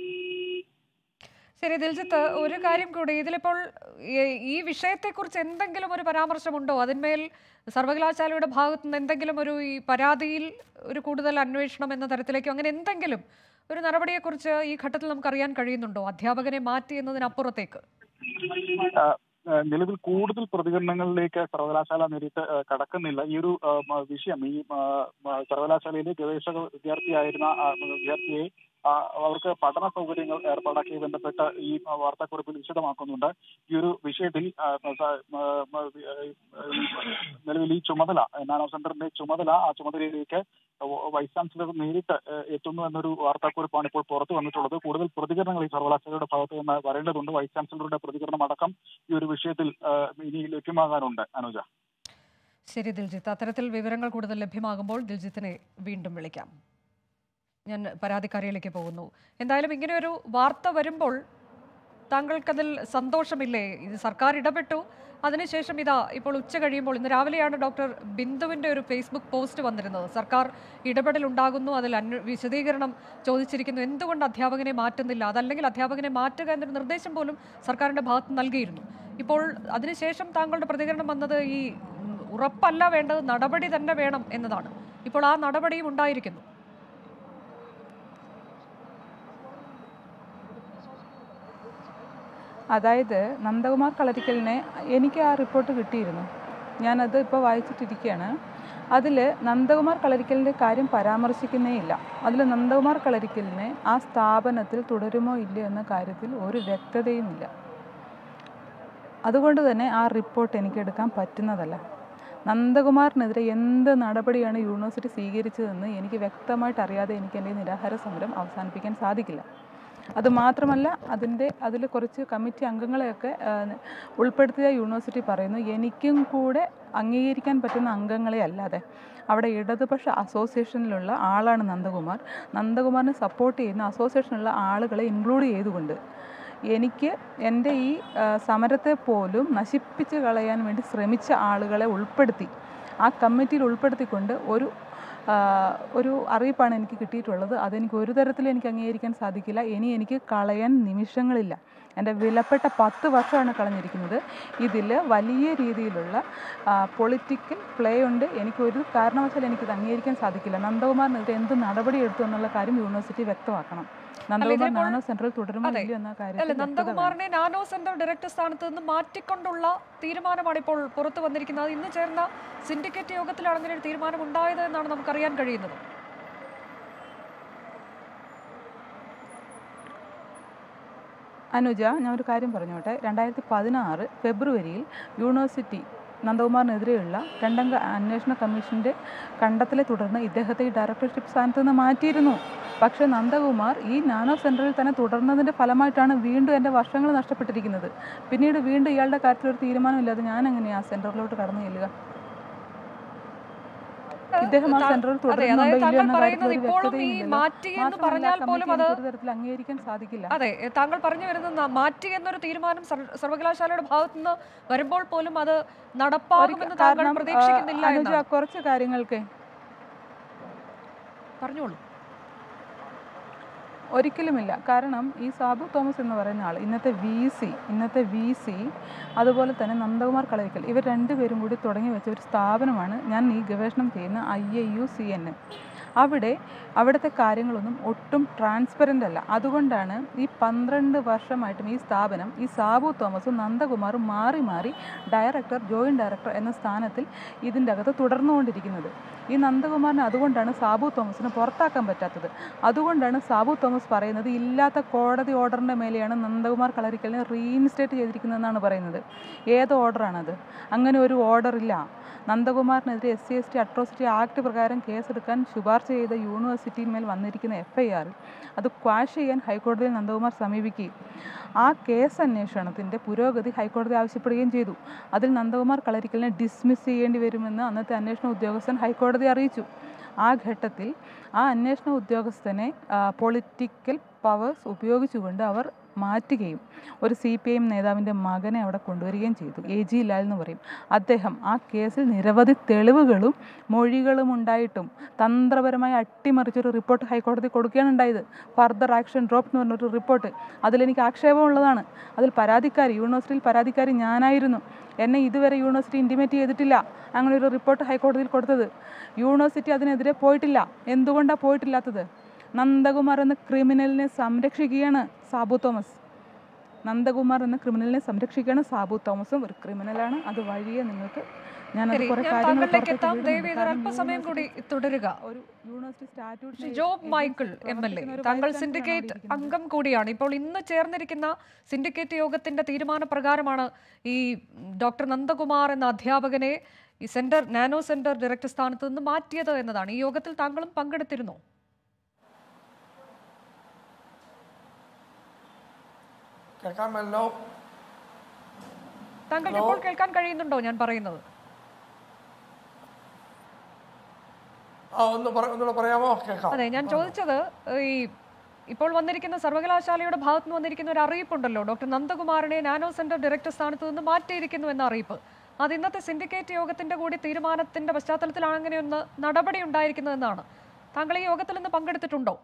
ശരി ദിൽജിത്ത് ഒരു കാര്യം കൂടി ഇതിലിപ്പോൾ ഈ- ഈ വിഷയത്തെക്കുറിച്ച് എന്തെങ്കിലും ഒരു പരാമർശമുണ്ടോ അതിന്മേൽ സർവകലാശാലയുടെ ഭാഗത്തു നിന്ന് എന്തെങ്കിലും ഒരു ഈ പരാതിയിൽ ഒരു കൂടുതൽ അന്വേഷണം എന്ന തരത്തിലേക്കോ അങ്ങനെ എന്തെങ്കിലും ഒരു നടപടിയെക്കുറിച്ച് ഈ ഘട്ടത്തിൽ നമുക്ക് അറിയാൻ കഴിയുന്നുണ്ടോ അധ്യാപകനെ മാറ്റി എന്നതിനപ്പുറത്തേക്ക്
ആ, ആ, നിലവിൽ കൂടുതൽ പ്രതികരണങ്ങളിലേക്ക് സർവകലാശാല നേരിട്ട് ആ, കടക്കുന്നില്ല ഈ ഒരു ആ, മ- വിഷയം ഈ ആ, മ- സർവകലാശാലയിലെ ഗവേഷക വിദ്യാർത്ഥിയായിരുന്ന ആ, വിദ്യാർത്ഥിയെ ആ, അവർക്ക് പഠന സൗകര്യങ്ങൾ ഏർപ്പാടാക്കിയ ബന്ധപ്പെട്ട് ഈ വാർത്താക്കുറിപ്പിൽ വിശദമാക്കുന്നുണ്ട് ഈ ഒരു വിഷയത്തിൽ ആ, സ- മ- മ- ആ, നിലവിൽ ഈ ചുമതല നാനോ സെന്ററിന്റെ ചുമതല ആ ചുമതലയിലേക്ക് വൈസ് ചാൻസലർ നേരിട്ട് ആ, എത്തുന്നു എന്നൊരു വാർത്താക്കുറിപ്പാണ് ഇപ്പോൾ പുറത്തു വന്നിട്ടുള്ളത് കൂടുതൽ പ്രതികരണങ്ങൾ ഈ സർവകലാശാലയുടെ ഭാഗത്ത് നിന്ന് വരേണ്ടതുണ്ട് വൈസ് ചാൻസലറുടെ പ്രതികരണം അടക്കം ഈ ഒരു വിഷയത്തിൽ ആ, ഇനി ലഭ്യമാകാനുണ്ട് അനുജ
ശരി ദിൽജിത്ത് അത്തരത്തിൽ വിവരങ്ങൾ കൂടുതൽ ലഭ്യമാകുമ്പോൾ ദിൽജിത്തിനെ വീണ്ടും വിളിക്കാം ഞാൻ പരാതിക്കാരിയിലേക്ക് പോകുന്നു എന്തായാലും ഇങ്ങനെ ഒരു വാർത്ത വരുമ്പോൾ താങ്കൾക്കതിൽ സന്തോഷമില്ലേ ഇത് സർക്കാർ ഇടപെട്ടു അതിനുശേഷം ഇതാ ഇപ്പോൾ ഉച്ച കഴിയുമ്പോൾ ഇന്ന് രാവിലെയാണ് ഡോക്ടർ ബിന്ദുവിൻ്റെ ഒരു ഫേസ്ബുക്ക് പോസ്റ്റ് വന്നിരുന്നത് സർക്കാർ ഇടപെടൽ ഉണ്ടാകുന്നു അതിൽ അന്വ വിശദീകരണം ചോദിച്ചിരിക്കുന്നു എന്തുകൊണ്ട് അധ്യാപകനെ മാറ്റുന്നില്ല അതല്ലെങ്കിൽ അധ്യാപകനെ മാറ്റുക എന്നൊരു നിർദ്ദേശം പോലും സർക്കാരിൻ്റെ ഭാഗത്ത് നൽകിയിരുന്നു ഇപ്പോൾ അതിനുശേഷം താങ്കളുടെ പ്രതികരണം വന്നത് ഈ ഉം, ഉറപ്പല്ല വേണ്ടത് നടപടി തന്നെ വേണം എന്നതാണ് ഇപ്പോൾ ആ നടപടിയും ഉണ്ടായിരിക്കുന്നു
അതായത് നന്ദകുമാർ കളരിക്കലിനെ എനിക്ക് ആ റിപ്പോർട്ട് കിട്ടിയിരുന്നു ഞാനത് ഇപ്പോൾ വായിച്ചിട്ടിരിക്കുകയാണ് അതിൽ നന്ദകുമാർ കളരിക്കലിൻ്റെ കാര്യം പരാമർശിക്കുന്നേ ഇല്ല അതിൽ നന്ദകുമാർ കളരിക്കലിനെ ആ സ്ഥാപനത്തിൽ തുടരുമോ ഇല്ലയോ എന്ന കാര്യത്തിൽ ഒരു വ്യക്തതയുമില്ല അതുകൊണ്ട് തന്നെ ആ റിപ്പോർട്ട് എനിക്ക് എടുക്കാൻ പറ്റുന്നതല്ല നന്ദകുമാറിനെതിരെ എന്ത് നടപടിയാണ് യൂണിവേഴ്സിറ്റി സ്വീകരിച്ചതെന്ന് എനിക്ക് വ്യക്തമായിട്ട് അറിയാതെ എനിക്ക് എൻ്റെ ഈ നിരാഹാര സമരം അവസാനിപ്പിക്കാൻ സാധിക്കില്ല അത് മാത്രമല്ല അതിൻ്റെ അതിൽ കുറച്ച് കമ്മിറ്റി അംഗങ്ങളെയൊക്കെ ആ, ഉൾപ്പെടുത്തിയ യൂണിവേഴ്സിറ്റി പറയുന്നു എനിക്കും കൂടെ അംഗീകരിക്കാൻ പറ്റുന്ന അംഗങ്ങളെ അല്ലാതെ അവിടെ ഇടതുപക്ഷ അസോസിയേഷനിലുള്ള ആളാണ് നന്ദകുമാർ നന്ദകുമാറിനെ സപ്പോർട്ട് ചെയ്യുന്ന അസോസിയേഷനിലുള്ള ആളുകളെ ഇൻക്ലൂഡ് ചെയ്തുകൊണ്ട് എനിക്ക് എൻ്റെ ഈ ആ, സമരത്തെ പോലും നശിപ്പിച്ച് കളയാൻ വേണ്ടി ശ്രമിച്ച ആളുകളെ ഉൾപ്പെടുത്തി ആ കമ്മിറ്റിയിൽ ഉൾപ്പെടുത്തിക്കൊണ്ട് ഒരു ആ, ഒരു അറിയിപ്പാണ് എനിക്ക് കിട്ടിയിട്ടുള്ളത് അതെനിക്ക് ഒരു തരത്തിലും എനിക്ക് അംഗീകരിക്കാൻ സാധിക്കില്ല ഇനി എനിക്ക് കളയാൻ നിമിഷങ്ങളില്ല എൻ്റെ വിലപ്പെട്ട പത്ത് വർഷമാണ് കളഞ്ഞിരിക്കുന്നത് ഇതിൽ വലിയ രീതിയിലുള്ള പൊളിറ്റിക്കൽ പ്ലേ ഉണ്ട് എനിക്ക് ഒരു കാരണവശാലും എനിക്കിത് അംഗീകരിക്കാൻ സാധിക്കില്ല നന്ദകുമാറിനെതിരെ എന്ത് നടപടി എടുത്തു എന്നുള്ള കാര്യം യൂണിവേഴ്സിറ്റി വ്യക്തമാക്കണം നന്ദകുമാർ
ഇതിലിപ്പോൾ-
നാനോ സെൻട്രൽ തുടരുമോ
അതെ.
ഇല്ലയോ എന്ന
അല്ല
കാര്യത്തിൽ വ്യക്തത വേണം.
നന്ദകുമാറിനെ നാനോ സെന്റർ ഡയറക്ടർ സ്ഥാനത്ത് നിന്ന് മാറ്റിക്കൊണ്ടുള്ള തീരുമാനമാണ് ഇപ്പോൾ പുറത്തു വന്നിരിക്കുന്നത് ഇന്ന് ചേർന്ന സിൻഡിക്കേറ്റ് യോഗത്തിലാണ് അങ്ങനെ ഒരു തീരുമാനം ഉണ്ടായത് എന്നാണ് നമുക്കറിയാൻ കഴിയുന്നത്
അനുജ ഞാൻ ഒരു കാര്യം പറഞ്ഞോട്ടെ രണ്ടായിരത്തി പതിനാറ് ഫെബ്രുവരിയിൽ യൂണിവേഴ്സിറ്റി നന്ദകുമാറിനെതിരെയുള്ള രണ്ടംഗ അന്വേഷണ കമ്മീഷൻ്റെ കണ്ടെത്തലെ തുടർന്ന് ഇദ്ദേഹത്തെ ഈ ഡയറക്ടർഷിപ്പ് സ്ഥാനത്ത് നിന്ന് മാറ്റിയിരുന്നു പക്ഷേ നന്ദകുമാർ ഈ നാനോ സെൻറ്ററിൽ തന്നെ തുടർന്നതിൻ്റെ ഫലമായിട്ടാണ് വീണ്ടും എൻ്റെ വർഷങ്ങൾ നഷ്ടപ്പെട്ടിരിക്കുന്നത് പിന്നീട് വീണ്ടും ഇയാളുടെ കാര്യത്തിൽ ഒരു തീരുമാനമില്ലാതെ ഞാൻ എങ്ങനെയാണ് ആ സെൻറ്ററിലോട്ട് കടന്നു ചെല്ലുക ഇദ്ദേഹം ആ
താ-
സെൻറ്ററിൽ
അതെ,
തുടരുന്നുണ്ടോ
അതായത്
ഇല്ലയോ
താങ്കൾ
എന്ന കാര്യത്തിൽ
പറയുന്നത്
ഒരു
ഇപ്പോഴും ഈ
വ്യക്തതയുമില്ലല്ലോ.
മാറ്റി എന്ന്
മാത്രമല്ല,
പറഞ്ഞാൽ പോലും
കമ്മിറ്റി
അത്
എനിക്ക് ഒരു തരത്തിൽ അംഗീകരിക്കാൻ സാധിക്കില്ല
അതെ എ, താങ്കൾ പറഞ്ഞു വരുന്നത് ന- മാറ്റി എന്നൊരു തീരുമാനം സർ- സർവകലാശാലയുടെ ഭാഗത്തു നിന്ന് വരുമ്പോൾ പോലും അത് നടപ്പാകുമെന്ന് താങ്കൾ
കാരണം, ആ,
പ്രതീക്ഷിക്കുന്നില്ല
അനുജ
എന്നാണ്
കുറച്ച് കാര്യങ്ങൾക്ക്
പറഞ്ഞോളൂ
ഒരിക്കലുമില്ല കാരണം ഈ സാബു തോമസ് എന്ന് പറയുന്ന ആൾ ഇന്നത്തെ വി സി ഇന്നത്തെ വി സി അതുപോലെ തന്നെ നന്ദകുമാർ കളരിക്കൽ ഇവർ രണ്ടുപേരും കൂടി തുടങ്ങി വെച്ച ഒരു സ്ഥാപനമാണ് ഞാൻ ഈ ഗവേഷണം ചെയ്യുന്ന I A U C N അവിടെ അവിടുത്തെ കാര്യങ്ങളൊന്നും ഒട്ടും ട്രാൻസ്പെറൻ്റ് അല്ല അതുകൊണ്ടാണ് ഈ പന്ത്രണ്ട് വർഷമായിട്ടും ഈ സ്ഥാപനം ഈ സാബു തോമസും നന്ദകുമാറും മാറി മാറി ഡയറക്ടർ ജോയിൻറ്റ് ഡയറക്ടർ എന്ന സ്ഥാനത്തിൽ ഇതിൻ്റെ അകത്ത് തുടർന്നുകൊണ്ടിരിക്കുന്നത് ഈ നന്ദകുമാറിനെ അതുകൊണ്ടാണ് സാബു തോമസിന് പുറത്താക്കാൻ പറ്റാത്തത് അതുകൊണ്ടാണ് സാബു തോമസ് പറയുന്നത് ഇല്ലാത്ത കോടതി ഓർഡറിൻ്റെ മേലെയാണ് നന്ദകുമാർ കളരിക്കലിനെ റീഇൻസ്റ്റേറ്റ് ചെയ്തിരിക്കുന്നതെന്നാണ് പറയുന്നത് ഏത് ഓർഡറാണത് അങ്ങനെ ഒരു ഓർഡർ ഇല്ല നന്ദകുമാറിനെതിരെ S C S T atrocity act പ്രകാരം കേസെടുക്കാൻ ശുപാർശ ചെയ്ത യൂണിവേഴ്സിറ്റിന്മേൽ വന്നിരിക്കുന്ന എഫ് ഐ ആർ അത് ക്വാഷ് ചെയ്യാൻ ഹൈക്കോടതിയിൽ നന്ദകുമാർ സമീപിക്കുകയും ആ കേസ് അന്വേഷണത്തിൻ്റെ പുരോഗതി ഹൈക്കോടതി ആവശ്യപ്പെടുകയും ചെയ്തു അതിൽ നന്ദകുമാർ കളരിക്കലിനെ ഡിസ്മിസ് ചെയ്യേണ്ടി വരുമെന്ന് അന്നത്തെ അന്വേഷണ ഉദ്യോഗസ്ഥൻ ഹൈക്കോടതി അറിയിച്ചു ആ ഘട്ടത്തിൽ ആ അന്വേഷണ ഉദ്യോഗസ്ഥനെ പൊളിറ്റിക്കൽ പവേഴ്സ് ഉപയോഗിച്ചുകൊണ്ട് അവർ മാറ്റുകയും ഒരു സി പി എം നേതാവിൻ്റെ മകനെ അവിടെ കൊണ്ടുവരികയും ചെയ്തു എ ജി ലാൽ എന്ന് പറയും അദ്ദേഹം ആ കേസിൽ നിരവധി തെളിവുകളും മൊഴികളും ഉണ്ടായിട്ടും തന്ത്രപരമായി അട്ടിമറിച്ചൊരു റിപ്പോർട്ട് ഹൈക്കോടതി കൊടുക്കുകയാണ് ഉണ്ടായത് ഫർദർ ആക്ഷൻ ഡ്രോപ്പ് എന്ന് പറഞ്ഞൊരു റിപ്പോർട്ട് അതിലെനിക്ക് ആക്ഷേപമുള്ളതാണ് അതിൽ പരാതിക്കാരി യൂണിവേഴ്സിറ്റിയിൽ പരാതിക്കാരി ഞാനായിരുന്നു എന്നെ ഇതുവരെ യൂണിവേഴ്സിറ്റി ഇൻറ്റിമേറ്റ് ചെയ്തിട്ടില്ല അങ്ങനെ ഒരു റിപ്പോർട്ട് ഹൈക്കോടതിയിൽ കൊടുത്തത് യൂണിവേഴ്സിറ്റി അതിനെതിരെ പോയിട്ടില്ല എന്തുകൊണ്ടാണ് പോയിട്ടില്ലാത്തത് നന്ദകുമാർ എന്ന ക്രിമിനലിനെ സംരക്ഷിക്കുകയാണ് സാബു തോമസ് നന്ദകുമാർ എന്ന ക്രിമിനലിനെ സംരക്ഷിക്കുകയാണ് സാബു തോമസും ഒരു ക്രിമിനലാണ് അത് വഴിയെ നിങ്ങൾക്ക് ഞാൻ
ശരി
കുറേ
ഞാൻ
കാര്യങ്ങൾ
താങ്കളിലേക്ക്
പുറത്തേക്ക്
എത്താം
വിടുന്നുണ്ട്.
ദയവ് ചെയ്ത്
കാരണം
അല്പസമയം കൂടി തുടരുക
ഒരു university statute
Shri Job Michael M L A താങ്കൾ സിൻഡിക്കേറ്റ് അംഗം കൂടിയാണ് ഇപ്പോൾ ഇന്ന് ചേർന്നിരിക്കുന്ന സിൻഡിക്കേറ്റ് യോഗത്തിന്റെ തീരുമാനപ്രകാരമാണ് ഈ ഡോക്ടർ നന്ദകുമാർ എന്ന അധ്യാപകനെ ഈ സെന്റർ നാനോ സെന്റർ ഡയറക്ടർ സ്ഥാനത്ത് നിന്ന് മാറ്റിയത് എന്നതാണ് ഈ യോഗത്തിൽ താങ്കളും പങ്കെടുത്തിരുന്നോ
കേൾക്കാമല്ലോ
താങ്കൾക്ക് ഇപ്പോൾ കേൾക്കാൻ കഴിയുന്നുണ്ടോ ഞാൻ പറയുന്നത്
ആ ഒന്ന് പറ ഒന്നുകൂടെ പറയാമോ കേൾക്കാം
അതെ ഞാൻ ചോദിച്ചത് ഈ ഇപ്പോൾ വന്നിരിക്കുന്ന സർവകലാശാലയുടെ ഭാഗത്ത് നിന്ന് വന്നിരിക്കുന്ന ഒരു അറിയിപ്പുണ്ടല്ലോ ഡോക്ടർ നന്ദകുമാറിനെ നാനോ സെന്റർ ഡയറക്ടർ സ്ഥാനത്ത് നിന്ന് മാറ്റിയിരിക്കുന്നു എന്ന അറിയിപ്പ് അത് ഇന്നത്തെ സിൻഡിക്കേറ്റ് യോഗത്തിന്റെ കൂടി തീരുമാനത്തിന്റെ പശ്ചാത്തലത്തിലാണ് അങ്ങനെ ഒന്ന് നടപടി ഉണ്ടായിരിക്കുന്നതെന്നാണ് താങ്കൾ ഈ യോഗത്തിൽ നിന്ന് പങ്കെടുത്തിട്ടുണ്ടോ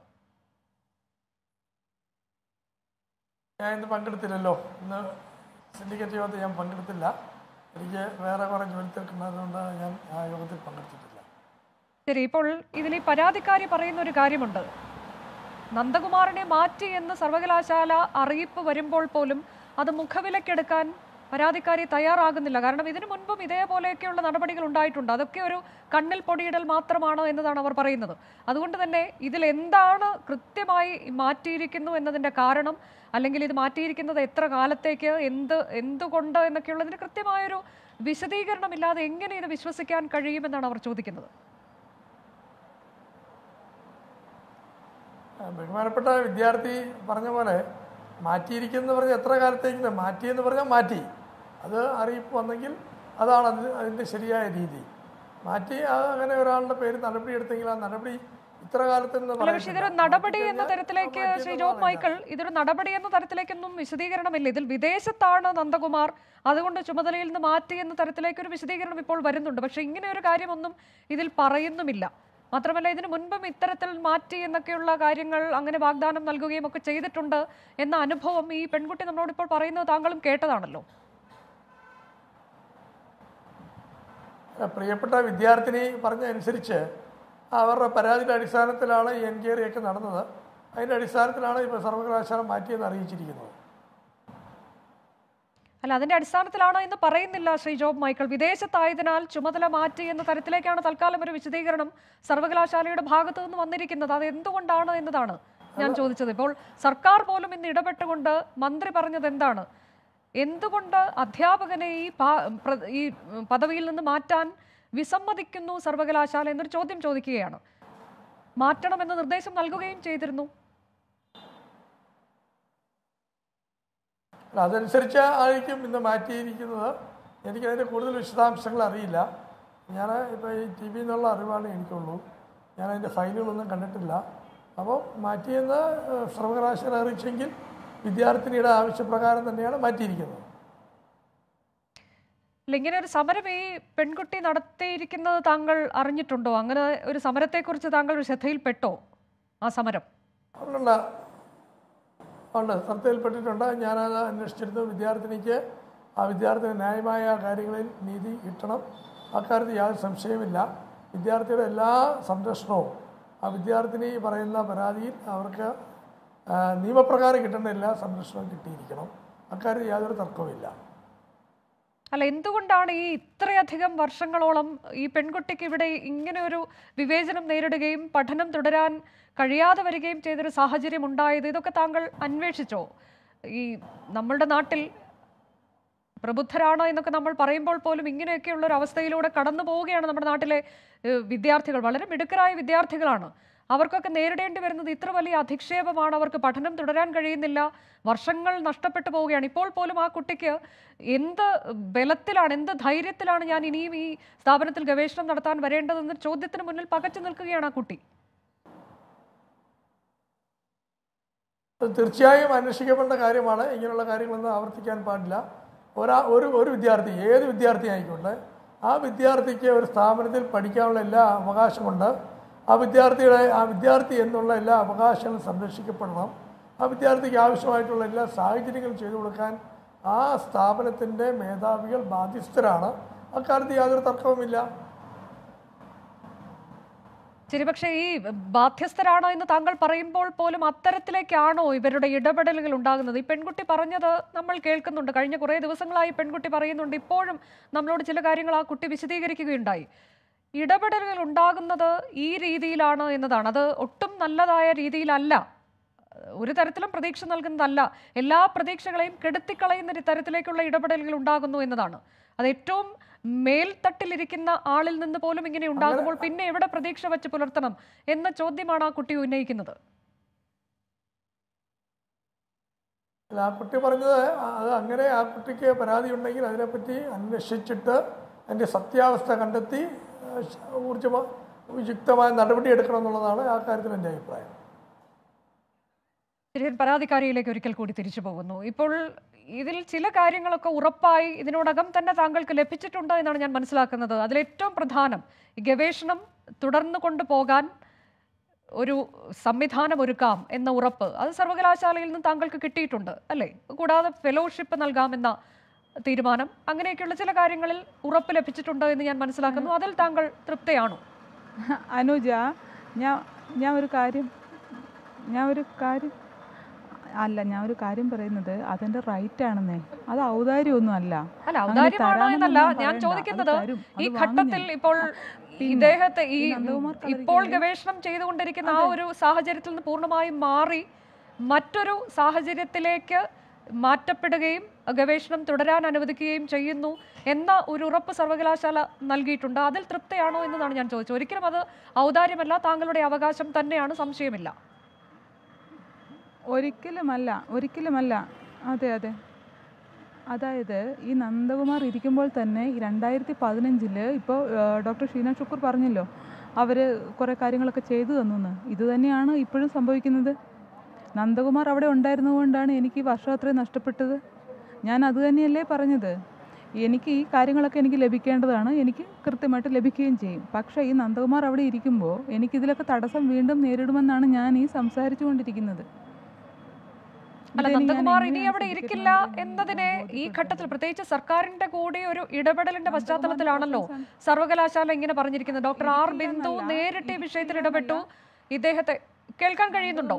ഞാൻ ഇന്ന് പങ്കെടുത്തില്ലല്ലോ ഇന്ന് സിൻഡിക്കേറ്റ് യോഗത്തിൽ ഞാൻ പങ്കെടുത്തില്ല എനിക്ക് വേറെ കുറേ ജോലി തിരക്കുന്നതുകൊണ്ട് ഞാൻ ആ യോഗത്തിൽ പങ്കെടുത്തിട്ടില്ല
ശരി ഇപ്പോൾ ഇതിൽ ഈ പരാതിക്കാരി പറയുന്ന ഒരു കാര്യമുണ്ട് നന്ദകുമാറിനെ മാറ്റി എന്ന് സർവകലാശാല അറിയിപ്പ് വരുമ്പോൾ പോലും അത് മുഖവിലക്കെടുക്കാൻ പരാതിക്കാരി തയ്യാറാകുന്നില്ല കാരണം ഇതിനു മുൻപും ഇതേപോലെയൊക്കെയുള്ള നടപടികൾ ഉണ്ടായിട്ടുണ്ട് അതൊക്കെ ഒരു കണ്ണിൽ പൊടിയിടൽ മാത്രമാണ് എന്നതാണ് അവർ പറയുന്നത് അതുകൊണ്ട് തന്നെ ഇതിൽ എന്താണ് കൃത്യമായി മാറ്റിയിരിക്കുന്നു എന്നതിന്റെ കാരണം അല്ലെങ്കിൽ ഇത് മാറ്റിയിരിക്കുന്നത് എത്ര കാലത്തേക്ക് എന്ത് എന്തുകൊണ്ട് എന്നൊക്കെയുള്ളതിന് കൃത്യമായൊരു വിശദീകരണം ഇല്ലാതെ എങ്ങനെ ഇത് വിശ്വസിക്കാൻ കഴിയുമെന്നാണ് അവർ ചോദിക്കുന്നത്
ആ, ബഹുമാനപ്പെട്ട വിദ്യാർത്ഥി പറഞ്ഞ പോലെ മാറ്റിയിരിക്കുന്നു പറഞ്ഞാൽ എത്ര കാലത്തേക്ക് മാറ്റിയെന്ന് പറഞ്ഞാൽ മാറ്റി അത് അറിയിപ്പ് വന്നെങ്കിൽ അതാണ് അതിന് അതിൻ്റെ ശരിയായ രീതി മാറ്റി അത് അങ്ങനെ ഒരാളുടെ പേര് നടപടി എടുത്തെങ്കിൽ ആ നടപടി ഇത്ര കാലത്തെന്ന്
അല്ല പക്ഷെ ഇതൊരു നടപടി എന്ന തരത്തിലേക്ക് ശ്രീ ജോബ് മൈക്കിൾ ഇതൊരു നടപടി എന്ന തരത്തിലേക്കൊന്നും വിശദീകരണമില്ല ഇതിൽ വിദേശത്താണ് നന്ദകുമാർ അതുകൊണ്ട് ചുമതലയിൽ നിന്ന് മാറ്റി എന്ന തരത്തിലേക്ക് ഒരു വിശദീകരണം ഇപ്പോൾ വരുന്നുണ്ട് പക്ഷെ ഇങ്ങനെ ഒരു കാര്യമൊന്നും ഇതിൽ പറയുന്നുമില്ല മാത്രമല്ല ഇതിനു മുൻപും ഇത്തരത്തിൽ മാറ്റി എന്നൊക്കെയുള്ള കാര്യങ്ങൾ അങ്ങനെ വാഗ്ദാനം നൽകുകയും ഒക്കെ ചെയ്തിട്ടുണ്ട് എന്ന അനുഭവം ഈ പെൺകുട്ടി നമ്മളോട് ഇപ്പോൾ പറയുന്നത് താങ്കളും കേട്ടതാണല്ലോ
പ്രിയപ്പെട്ട വിദ്യാർത്ഥിനി പറഞ്ഞ അനുസരിച്ച് അവരുടെ പരാതിയുടെ അടിസ്ഥാനത്തിലാണ് ഈ എൻക്വയറി ഒക്കെ നടന്നത് അതിൻ്റെ അടിസ്ഥാനത്തിലാണ് ഇപ്പോൾ സർവകലാശാല മാറ്റിയെന്ന് അറിയിച്ചിരിക്കുന്നത്
അല്ല അതിന്റെ അടിസ്ഥാനത്തിലാണോ എന്ന് പറയുന്നില്ല ശ്രീ ജോബ് മൈക്കിൾ വിദേശത്തായതിനാൽ ചുമതല മാറ്റി എന്ന തരത്തിലേക്കാണ് തൽക്കാലം ഒരു വിശദീകരണം സർവകലാശാലയുടെ ഭാഗത്തു നിന്ന് വന്നിരിക്കുന്നത് അത് എന്തുകൊണ്ടാണ് എന്നതാണ് ഞാൻ ചോദിച്ചത് ഇപ്പോൾ സർക്കാർ പോലും ഇന്ന് ഇടപെട്ടുകൊണ്ട് മന്ത്രി പറഞ്ഞത് എന്താണ് എന്തുകൊണ്ട് അധ്യാപകനെ ഈ പാ- പ്ര- ഈ പദവിയിൽ നിന്ന് മാറ്റാൻ വിസമ്മതിക്കുന്നു സർവകലാശാല എന്നൊരു ചോദ്യം ചോദിക്കുകയാണ് മാറ്റണമെന്ന് നിർദ്ദേശം നൽകുകയും ചെയ്തിരുന്നു
അല്ല, അതനുസരിച്ച് ആയിരിക്കും ഇന്ന് മാറ്റിയിരിക്കുന്നത് എനിക്കതിൻ്റെ കൂടുതൽ വിശദാംശങ്ങൾ അറിയില്ല ഞാൻ ഇപ്പോൾ ഈ ടി വിയിൽ നിന്നുള്ള അറിവാണ് എനിക്കുള്ളൂ ഞാൻ അതിൻ്റെ ഫയലുകളൊന്നും കണ്ടിട്ടില്ല അപ്പോൾ മാറ്റിയെന്ന് ഏഹ്, സർവകലാശാല അറിയിച്ചെങ്കിൽ വിദ്യാർത്ഥിനിയുടെ ആവശ്യപ്രകാരം തന്നെയാണ് മാറ്റിയിരിക്കുന്നത്
അല്ല, ഇങ്ങനെ ഒരു സമരം ഈ പെൺകുട്ടി നടത്തിയിരിക്കുന്നത് താങ്കൾ അറിഞ്ഞിട്ടുണ്ടോ അങ്ങനെ ഒരു സമരത്തെക്കുറിച്ച് താങ്കൾ ഒരു ശ്രദ്ധയിൽപ്പെട്ടോ ആ സമരം
ഉണ്ട് ഉണ്ട് ശ്രദ്ധയിൽപ്പെട്ടിട്ടുണ്ട് ഞാനത് അന്വേഷിച്ചിരുന്നു വിദ്യാർത്ഥിനിക്ക് ആ വിദ്യാർത്ഥിന് ന്യായമായ കാര്യങ്ങളിൽ നീതി കിട്ടണം അക്കാര്യത്തിൽ യാതൊരു സംശയമില്ല വിദ്യാർത്ഥിയുടെ എല്ലാ സംരക്ഷണവും ആ വിദ്യാർത്ഥിനി പറയുന്ന പരാതിയിൽ അവർക്ക് ആ, നിയമപ്രകാരം കിട്ടേണ്ട എല്ലാ സംരക്ഷണവും കിട്ടിയിരിക്കണം അക്കാര്യത്തിൽ യാതൊരു തർക്കവുമില്ല
അല്ല എന്തുകൊണ്ടാണ് ഈ ഇത്രയധികം വർഷങ്ങളോളം ഈ പെൺകുട്ടിക്ക് ഇവിടെ ഇങ്ങനെ ഒരു വിവേചനം നേരിടുകയും പഠനം തുടരാൻ കഴിയാതെ വരികയും ചെയ്തൊരു സാഹചര്യം ഉണ്ടായത് ഇതൊക്കെ താങ്കൾ അന്വേഷിച്ചോ ഈ നമ്മളുടെ നാട്ടിൽ പ്രബുദ്ധരാണ് എന്നൊക്കെ നമ്മൾ പറയുമ്പോൾ പോലും ഇങ്ങനെയൊക്കെയുള്ള ഒരു അവസ്ഥയിലൂടെ കടന്നു പോവുകയാണ് നമ്മുടെ നാട്ടിലെ ഏഹ്, വിദ്യാർത്ഥികൾ വളരെ മിടുക്കരായ വിദ്യാർത്ഥികളാണ് അവർക്കൊക്കെ നേരിടേണ്ടി വരുന്നത് ഇത്ര വലിയ അധിക്ഷേപമാണ് അവർക്ക് പഠനം തുടരാൻ കഴിയുന്നില്ല വർഷങ്ങൾ നഷ്ടപ്പെട്ടു പോവുകയാണ് ഇപ്പോൾ പോലും ആ കുട്ടിക്ക് എന്ത് ബലത്തിലാണ് എന്ത് ധൈര്യത്തിലാണ് ഞാൻ ഇനിയും ഈ സ്ഥാപനത്തിൽ ഗവേഷണം നടത്താൻ വരേണ്ടതെന്ന ചോദ്യത്തിന് മുന്നിൽ പകച്ചു നിൽക്കുകയാണ് ആ കുട്ടി
അത് തീർച്ചയായും അന്വേഷിക്കപ്പെടേണ്ട കാര്യമാണ് ഇങ്ങനെയുള്ള കാര്യങ്ങളൊന്നും ആവർത്തിക്കാൻ പാടില്ല ഒരാ ഒരു ഒരു വിദ്യാർത്ഥി ഏത് വിദ്യാർത്ഥി ആയിക്കോട്ടെ ആ വിദ്യാർത്ഥിക്ക് ഒരു സ്ഥാപനത്തിൽ പഠിക്കാനുള്ള എല്ലാ അവകാശമുണ്ട് ആ വിദ്യാർത്ഥിയുടെ ആ വിദ്യാർത്ഥി എന്നുള്ള എല്ലാ അവകാശങ്ങളും സംരക്ഷിക്കപ്പെടണം ആ വിദ്യാർത്ഥിക്ക് ആവശ്യമായിട്ടുള്ള എല്ലാ സാഹചര്യങ്ങളും ചെയ്തു കൊടുക്കാൻ ആ സ്ഥാപനത്തിൻ്റെ മേധാവികൾ ബാധ്യസ്ഥരാണ് അക്കാര്യത്തിൽ യാതൊരു തർക്കവുമില്ല
ശരി പക്ഷേ ഈ ബാധ്യസ്ഥരാണോ എന്ന് താങ്കൾ പറയുമ്പോൾ പോലും അത്തരത്തിലേക്കാണോ ഇവരുടെ ഇടപെടലുകൾ ഉണ്ടാകുന്നത് ഈ പെൺകുട്ടി പറഞ്ഞത് നമ്മൾ കേൾക്കുന്നുണ്ട് കഴിഞ്ഞ കുറേ ദിവസങ്ങളായി പെൺകുട്ടി പറയുന്നുണ്ട് ഇപ്പോഴും നമ്മളോട് ചില കാര്യങ്ങൾ ആ കുട്ടി വിശദീകരിക്കുകയുണ്ടായി ഇടപെടലുകൾ ഉണ്ടാകുന്നത് ഈ രീതിയിലാണ് എന്നതാണ് അത് ഒട്ടും നല്ലതായ രീതിയിലല്ല ഒരു തരത്തിലും പ്രതീക്ഷ നൽകുന്നതല്ല എല്ലാ പ്രതീക്ഷകളെയും കെടുത്തിക്കളയുന്ന ഒരു തരത്തിലേക്കുള്ള ഇടപെടലുകൾ ഉണ്ടാകുന്നു എന്നതാണ് അത് ഏറ്റവും മേൽത്തട്ടിലിരിക്കുന്ന ആളിൽ നിന്ന് പോലും ഇങ്ങനെ ഉണ്ടാകുമ്പോൾ പിന്നെ എവിടെ പ്രതീക്ഷ വെച്ച് പുലർത്തണം എന്ന ചോദ്യമാണ് ആ കുട്ടി ഉന്നയിക്കുന്നത്
അല്ല ആ കുട്ടി പറഞ്ഞത് അത് അങ്ങനെ ആ കുട്ടിക്ക് പരാതി ഉണ്ടെങ്കിൽ അതിനെപ്പറ്റി അന്വേഷിച്ചിട്ട് അതിൻ്റെ സത്യാവസ്ഥ കണ്ടെത്തി ആ, ശ- ഊർജ്ജമ യുക്തമായ നടപടി എടുക്കണം എന്നുള്ളതാണ് ആ കാര്യത്തിൽ എൻ്റെ അഭിപ്രായം
ശരി പരാതിക്കാരിയിലേക്ക് ഒരിക്കൽ കൂടി തിരിച്ചു പോകുന്നു ഇപ്പോൾ ഇതിൽ ചില കാര്യങ്ങളൊക്കെ ഉറപ്പായി ഇതിനോടകം തന്നെ താങ്കൾക്ക് ലഭിച്ചിട്ടുണ്ട് എന്നാണ് ഞാൻ മനസ്സിലാക്കുന്നത് അതിലേറ്റവും പ്രധാനം ഈ ഗവേഷണം തുടർന്നു കൊണ്ടുപോകാൻ ഒരു സംവിധാനം ഒരുക്കാം എന്ന ഉറപ്പ് അത് സർവകലാശാലയിൽ നിന്ന് താങ്കൾക്ക് കിട്ടിയിട്ടുണ്ട് അല്ലേ കൂടാതെ ഫെലോഷിപ്പ് നൽകാമെന്ന തീരുമാനം അങ്ങനെയൊക്കെയുള്ള ചില കാര്യങ്ങളിൽ ഉറപ്പ് ലഭിച്ചിട്ടുണ്ട് എന്ന് ഞാൻ മനസ്സിലാക്കുന്നു അതിൽ താങ്കൾ തൃപ്തയാണോ
അനുജ ഞാൻ ഞാൻ ഒരു കാര്യം ഞാൻ ഒരു കാര്യം അല്ല ഞാൻ ഒരു കാര്യം പറയുന്നത് അതെന്റെ റൈറ്റ് ആണെന്നേ അത് ഔദാര്യമൊന്നും അല്ല
അല്ല
അങ്ങനെ
ഔദാര്യമാണോ
തരാമെന്ന്
എന്നല്ല
ഞാൻ
ഞാൻ
പറയണ്ട. അത്
ചോദിക്കുന്നത്
തരും.
ഈ
അത് വാങ്ങും
ഘട്ടത്തിൽ
ഞാൻ.
ഇപ്പോൾ
പിന്നെ
ഇദ്ദേഹത്തെ ഈ
ഈ നന്ദകുമാർക്ക്
ഇപ്പോൾ
അതിരിക്കലും-
ഗവേഷണം ചെയ്തുകൊണ്ടിരിക്കുന്ന ആ ഒരു സാഹചര്യത്തിൽ നിന്ന് പൂർണ്ണമായും മാറി മറ്റൊരു സാഹചര്യത്തിലേക്ക് മാറ്റപ്പെടുകയും ഗവേഷണം തുടരാൻ അനുവദിക്കുകയും ചെയ്യുന്നു എന്ന ഒരു ഉറപ്പ് സർവകലാശാല നൽകിയിട്ടുണ്ട് അതിൽ തൃപ്തിയാണോ എന്നതാണ് ഞാൻ ചോദിച്ചത് ഒരിക്കലും അത് ഔദാര്യമല്ല താങ്കളുടെ അവകാശം തന്നെയാണ് സംശയമില്ല
ഒരിക്കലുമല്ല ഒരിക്കലുമല്ല അതെ അതെ അതായത് ഈ നന്ദകുമാർ ഇരിക്കുമ്പോൾ തന്നെ ഈ രണ്ടായിരത്തി പതിനഞ്ചില് ഇപ്പോൾ ഡോക്ടർ ഷീന ഷുക്കൂർ പറഞ്ഞല്ലോ അവർ കുറേ കാര്യങ്ങളൊക്കെ ചെയ്തു തന്നു ഇത് തന്നെയാണ് ഇപ്പോഴും സംഭവിക്കുന്നത് നന്ദകുമാർ അവിടെ ഉണ്ടായിരുന്നതുകൊണ്ടാണ് എനിക്ക് ഈ വർഷം അത്രയും നഷ്ടപ്പെട്ടത് ഞാൻ അത് തന്നെയല്ലേ പറഞ്ഞത് എനിക്ക് ഈ കാര്യങ്ങളൊക്കെ എനിക്ക് ലഭിക്കേണ്ടതാണ് എനിക്ക് കൃത്യമായിട്ട് ലഭിക്കുകയും ചെയ്യും പക്ഷേ ഈ നന്ദകുമാർ അവിടെ ഇരിക്കുമ്പോൾ എനിക്കിതിലൊക്കെ തടസ്സം വീണ്ടും നേരിടുമെന്നാണ് ഞാൻ ഈ സംസാരിച്ചു കൊണ്ടിരിക്കുന്നത്
അല്ല
ഇതിനി ഞാൻ
നന്ദകുമാർ ഇനി
എങ്ങനെയാണ്
അവിടെ
certificate
ഇരിക്കില്ല
നൽകുന്നത്
എന്നതിനെ ഈ
ബോധ്യപ്പെടുത്തേണ്ടത്?
ഘട്ടത്തിൽ പ്രത്യേകിച്ച് സർക്കാരിന്റെ കൂടി ഒരു ഇടപെടലിന്റെ പശ്ചാത്തലത്തിലാണല്ലോ
presence
സർവകലാശാല ഇങ്ങനെ പറഞ്ഞിരിക്കുന്നത് ഡോക്ടർ ആർ
ഇരിക്കില്ല
ബിന്ദു
എന്നല്ല,
നേരിട്ട് ഈ വിഷയത്തിൽ
ഇരിക്കില്ല
ഇടപെട്ടു ഇദ്ദേഹത്തെ കേൾക്കാൻ കഴിയുന്നുണ്ടോ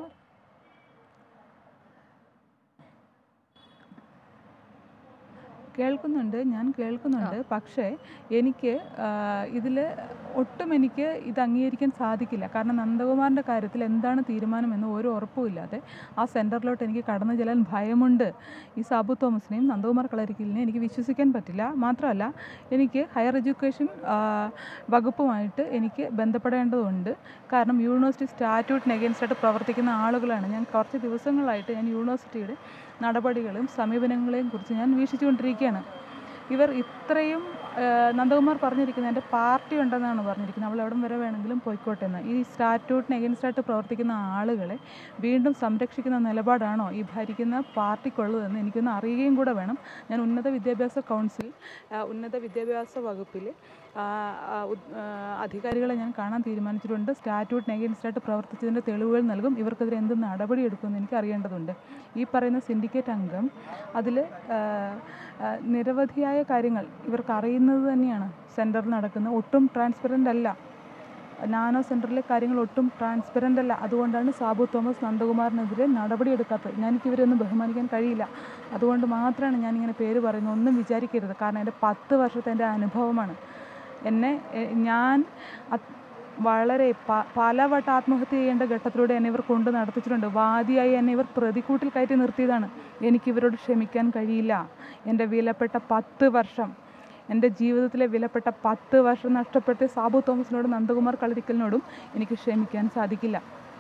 കേൾക്കുന്നുണ്ട് ഞാൻ കേൾക്കുന്നുണ്ട് പക്ഷേ എനിക്ക് ഇതിൽ ഒട്ടും എനിക്ക് ഇത് അംഗീകരിക്കാൻ സാധിക്കില്ല കാരണം നന്ദകുമാറിൻ്റെ കാര്യത്തിൽ എന്താണ് തീരുമാനമെന്ന് ഒരു ഉറപ്പുമില്ലാതെ ആ സെൻറ്ററിലോട്ട് എനിക്ക് കടന്നു ചെല്ലാൻ ഭയമുണ്ട് ഈ സാബു തോമസിനെയും നന്ദകുമാർ കളരിക്കലിനെയും എനിക്ക് വിശ്വസിക്കാൻ പറ്റില്ല മാത്രമല്ല എനിക്ക് ഹയർ എഡ്യൂക്കേഷൻ ആ, വകുപ്പുമായിട്ട് എനിക്ക് ബന്ധപ്പെടേണ്ടതുണ്ട് കാരണം യൂണിവേഴ്സിറ്റി സ്റ്റാറ്റ്യൂട്ടിന് അഗേൻസ്റ്റായിട്ട് പ്രവർത്തിക്കുന്ന ആളുകളാണ് ഞാൻ കുറച്ച് ദിവസങ്ങളായിട്ട് ഞാൻ യൂണിവേഴ്സിറ്റിയുടെ നടപടികളും സമീപനങ്ങളെയും കുറിച്ച് ഞാൻ വീക്ഷിച്ചുകൊണ്ടിരിക്കുകയാണ് ഇവർ ഇത്രയും ആ, നന്ദകുമാർ പറഞ്ഞിരിക്കുന്നത് എൻ്റെ പാർട്ടി ഉണ്ടെന്നാണ് പറഞ്ഞിരിക്കുന്നത് അവൾ എവിടം വരെ വേണമെങ്കിലും പോയിക്കോട്ടെ എന്ന് ഈ സ്റ്റാറ്റ്യൂട്ടിന് അഗേൻസ്റ്റായിട്ട് പ്രവർത്തിക്കുന്ന ആളുകളെ വീണ്ടും സംരക്ഷിക്കുന്ന നിലപാടാണോ ഈ ഭരിക്കുന്ന പാർട്ടിക്കുള്ളതെന്ന് എനിക്കൊന്ന് അറിയുകയും കൂടെ വേണം ഞാൻ ഉന്നത വിദ്യാഭ്യാസ കൗൺസിൽ ആ, ഉന്നത വിദ്യാഭ്യാസ വകുപ്പിൽ ആ, ആ, ഉദ്- ആ, അധികാരികളെ ഞാൻ കാണാൻ തീരുമാനിച്ചിട്ടുണ്ട് സ്റ്റാറ്റ്യൂട്ടിന് അഗേൻസ്റ്റായിട്ട് പ്രവർത്തിച്ചതിൻ്റെ തെളിവുകൾ നൽകും ഇവർക്കെതിരെ എന്ത് നടപടി എടുക്കുമെന്ന് എനിക്ക് അറിയേണ്ടതുണ്ട് ഈ പറയുന്ന സിൻഡിക്കേറ്റ് അംഗം അതിൽ നിരവധിയായ കാര്യങ്ങൾ ഇവർക്ക് അറിയുന്നത് തന്നെയാണ് സെൻറ്ററിൽ നടക്കുന്ന ഒട്ടും ട്രാൻസ്പെറൻ്റ് അല്ല നാനോ സെൻറ്ററിലെ കാര്യങ്ങൾ ഒട്ടും ട്രാൻസ്പെറൻ്റ് അല്ല അതുകൊണ്ടാണ് സാബു തോമസ് നന്ദകുമാറിനെതിരെ നടപടിയെടുക്കാത്തത് ഞാനെനിക്ക് ഇവരൊന്നും ബഹുമാനിക്കാൻ കഴിയില്ല അതുകൊണ്ട് മാത്രമാണ് ഞാനിങ്ങനെ പേര് പറയുന്നത് ഒന്നും വിചാരിക്കരുത് കാരണം എൻ്റെ പത്ത് വർഷത്തെ എൻ്റെ അനുഭവമാണ് എന്നെ എ- ഞാൻ അത് വളരെ പ- പലവട്ട ആത്മഹത്യ ചെയ്യേണ്ട ഘട്ടത്തിലൂടെ എന്നെ ഇവർ കൊണ്ട് നടത്തിച്ചിട്ടുണ്ട് വാദിയായി എന്നെ ഇവർ പ്രതിക്കൂട്ടിൽ കയറ്റി നിർത്തിയതാണ് എനിക്കിവരോട് ക്ഷമിക്കാൻ കഴിയില്ല എൻ്റെ വിലപ്പെട്ട പത്ത് വർഷം എൻ്റെ ജീവിതത്തിലെ വിലപ്പെട്ട പത്ത് വർഷം നഷ്ടപ്പെടുത്തിയ സാബു തോമസിനോടും നന്ദകുമാർ കളരിക്കലിനോടും എനിക്ക് ക്ഷമിക്കാൻ സാധിക്കില്ല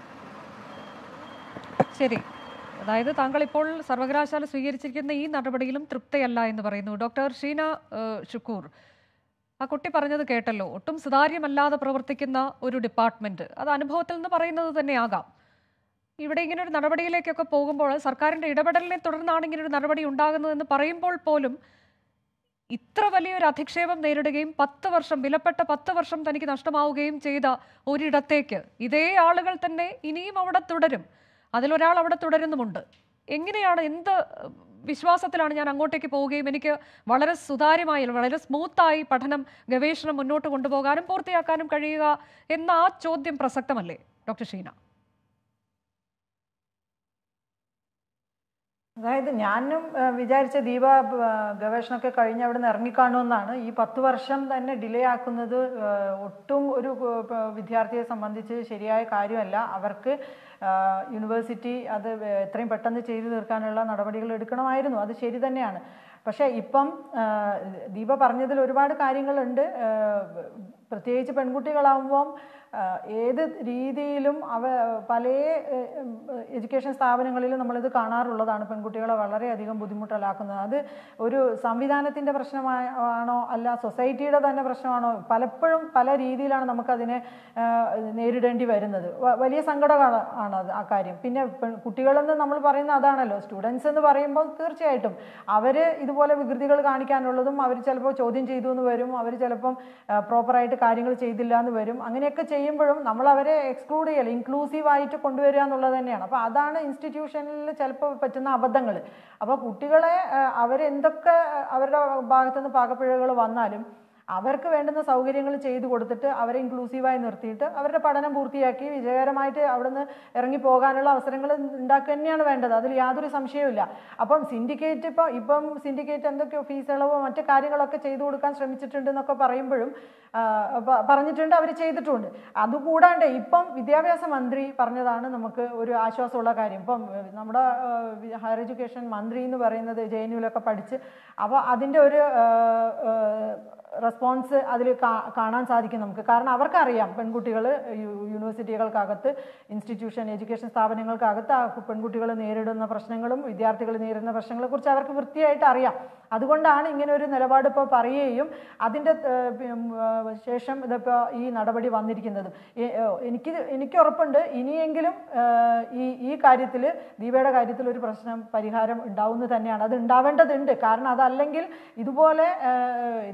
ശരി അതായത് താങ്കൾ ഇപ്പോൾ സർവകലാശാല സ്വീകരിച്ചിരിക്കുന്ന ഈ നടപടിയിലും തൃപ്തിയല്ല എന്ന് പറയുന്നു ഡോക്ടർ ഷീന ഏഹ്, ഷുക്കൂർ ആ കുട്ടി പറഞ്ഞത് കേട്ടല്ലോ ഒട്ടും സുതാര്യമല്ലാതെ പ്രവർത്തിക്കുന്ന ഒരു ഡിപ്പാർട്ട്മെന്റ് അത് അനുഭവത്തിൽ നിന്ന് പറയുന്നത് തന്നെയാകാം ഇവിടെ ഇങ്ങനെ ഒരു നടപടിയിലേക്കൊക്കെ പോകുമ്പോൾ സർക്കാരിന്റെ ഇടപെടലിനെ തുടർന്നാണ് ഇങ്ങനെ ഒരു നടപടി ഉണ്ടാകുന്നതെന്ന് പറയുമ്പോൾ പോലും ഇത്ര വലിയൊരു അധിക്ഷേപം നേരിടുകയും പത്ത് വർഷം വിലപ്പെട്ട പത്ത് വർഷം തനിക്ക് നഷ്ടമാവുകയും ചെയ്ത ഒരിടത്തേക്ക് ഇതേ ആളുകൾ തന്നെ ഇനിയും അവിടെ തുടരും അതിലൊരാൾ അവിടെ തുടരുന്നുമുണ്ട് എങ്ങനെയാണ് എന്ത് വിശ്വാസത്തിലാണ് ഞാൻ അങ്ങോട്ടേക്ക് പോവുകയും എനിക്ക് വളരെ സുതാര്യമായി വളരെ സ്മൂത്തായി പഠനം ഗവേഷണം മുന്നോട്ട് കൊണ്ടുപോകാനും പൂർത്തിയാക്കാനും കഴിയുക എന്ന ആ ചോദ്യം പ്രസക്തമല്ലേ ഡോക്ടർ ഷീന
അതായത് ഞാനും ആ, വിചാരിച്ച ദീപ ആ, ഗവേഷണമൊക്കെ കഴിഞ്ഞ് അവിടെ നിന്ന് ഇറങ്ങിക്കാണുമെന്നാണ് ഈ പത്ത് വർഷം തന്നെ ഡിലേ ആക്കുന്നത് ആ, ഒട്ടും ഒരു ആ, വിദ്യാർത്ഥിയെ സംബന്ധിച്ച് ശരിയായ കാര്യമല്ല അവർക്ക് ആ, യൂണിവേഴ്സിറ്റി അത് എത്രയും പെട്ടെന്ന് ചെയ്തു തീർക്കാനുള്ള നടപടികൾ എടുക്കണമായിരുന്നു അത് ശരി തന്നെയാണ് പക്ഷേ ഇപ്പം ആ, ദീപ പറഞ്ഞതിൽ ഒരുപാട് കാര്യങ്ങളുണ്ട് ആ, പ്രത്യേകിച്ച് പെൺകുട്ടികളാകുമ്പം ആ, ഏത് രീതിയിലും അവ പല എഡ്യൂക്കേഷൻ സ്ഥാപനങ്ങളിലും നമ്മളിത് കാണാറുള്ളതാണ് പെൺകുട്ടികളെ വളരെയധികം ബുദ്ധിമുട്ടിലാക്കുന്നത് അത് ഒരു സംവിധാനത്തിൻ്റെ പ്രശ്നമാണോ അല്ല സൊസൈറ്റിയുടെ തന്നെ പ്രശ്നമാണോ പലപ്പോഴും പല രീതിയിലാണ് നമുക്കതിനെ ആ, നേരിടേണ്ടി വരുന്നത് വ- വലിയ സങ്കടമാണ് ആണ് അത് ആ കാര്യം പിന്നെ പെൺ- കുട്ടികളെന്ന് നമ്മൾ പറയുന്ന അതാണല്ലോ സ്റ്റുഡൻസ് എന്ന് പറയുമ്പോൾ തീർച്ചയായിട്ടും അവർ ഇതുപോലെ വികൃതികൾ കാണിക്കാനുള്ളതും അവർ ചിലപ്പോൾ ചോദ്യം ചെയ്തു എന്ന് വരും അവർ ചിലപ്പം പ്രോപ്പറായിട്ട് കാര്യങ്ങൾ ചെയ്തില്ല എന്ന് വരും അങ്ങനെയൊക്കെ ചെയ്യുമ്പോഴും നമ്മൾ അവരെ എക്സ്ക്ലൂഡ് ചെയ്യല്ല ഇൻക്ലൂസീവ് ആയിട്ട് കൊണ്ടുവരിക എന്നുള്ളത് തന്നെയാണ് അപ്പോൾ അതാണ് ഇൻസ്റ്റിറ്റ്യൂഷനിൽ ചിലപ്പോൾ പറ്റുന്ന അബദ്ധങ്ങൾ അപ്പോൾ കുട്ടികളെ ആ, അവരെന്തൊക്കെ ആ, അവരുടെ ഭാഗത്തുനിന്ന് പാകപ്പിഴകൾ വന്നാലും അവർക്ക് വേണ്ടുന്ന സൗകര്യങ്ങൾ ചെയ്തു കൊടുത്തിട്ട് അവരെ ഇൻക്ലൂസീവായി നിർത്തിയിട്ട് അവരുടെ പഠനം പൂർത്തിയാക്കി വിജയകരമായിട്ട് അവിടുന്ന് ഇറങ്ങി പോകാനുള്ള അവസരങ്ങൾ ഉണ്ടാക്കുക തന്നെയാണ് വേണ്ടത് അതിൽ യാതൊരു സംശയവുമില്ല അപ്പം സിൻഡിക്കേറ്റ് ഇപ്പോൾ ഇപ്പം സിൻഡിക്കേറ്റ് എന്തൊക്കെയോ ഫീസ് ഇളവോ മറ്റു കാര്യങ്ങളൊക്കെ ചെയ്തു കൊടുക്കാൻ ശ്രമിച്ചിട്ടുണ്ട് എന്നൊക്കെ പറയുമ്പോഴും ആ, പ- പറഞ്ഞിട്ടുണ്ട് അവർ ചെയ്തിട്ടുണ്ട് അതുകൂടാണ്ട് ഇപ്പം വിദ്യാഭ്യാസ മന്ത്രി പറഞ്ഞതാണ് നമുക്ക് ഒരു ആശ്വാസമുള്ള കാര്യം ഇപ്പം ഏഹ്, നമ്മുടെ ഏഹ്, ഹയർ എഡ്യൂക്കേഷൻ മന്ത്രി എന്ന് പറയുന്നത് ജെ എൻ യുവിലൊക്കെ പഠിച്ച് അപ്പോൾ അതിൻ്റെ ഒരു ഏഹ്, ഏഹ്, റെസ്പോൺസ് അതിൽ കാണാൻ സാധിക്കും നമുക്ക് കാരണം അവർക്കറിയാം പെൺകുട്ടികൾ യൂണിവേഴ്സിറ്റികൾക്കകത്ത് ഇൻസ്റ്റിറ്റ്യൂഷൻ എഡ്യൂക്കേഷൻ സ്ഥാപനങ്ങൾക്കകത്ത് ആ പെൺകുട്ടികൾ നേരിടുന്ന പ്രശ്നങ്ങളും വിദ്യാർത്ഥികൾ നേരിടുന്ന പ്രശ്നങ്ങളെ കുറിച്ച് അവർക്ക് വൃത്തിയായിട്ട് അറിയാം അതുകൊണ്ടാണ് ഇങ്ങനെ ഒരു നിലപാട് ഇപ്പോൾ പറയുകയും അതിൻ്റെ ഏഹ്, ഉം, ഏഹ്, ശേഷം ഇതിപ്പോൾ ഈ നടപടി വന്നിരിക്കുന്നത് എ- ഏഹ്, എനിക്ക് എനിക്ക് ഉറപ്പുണ്ട് ഇനിയെങ്കിലും ഏഹ്, ഈ ഈ കാര്യത്തിൽ ദീപയുടെ കാര്യത്തിൽ ഒരു പ്രശ്നം പരിഹാരം ഉണ്ടാവുന്നത് തന്നെയാണ് അത് ഉണ്ടാവേണ്ടതുണ്ട് കാരണം അതല്ലെങ്കിൽ ഇതുപോലെ ഏഹ്, എത്രയോ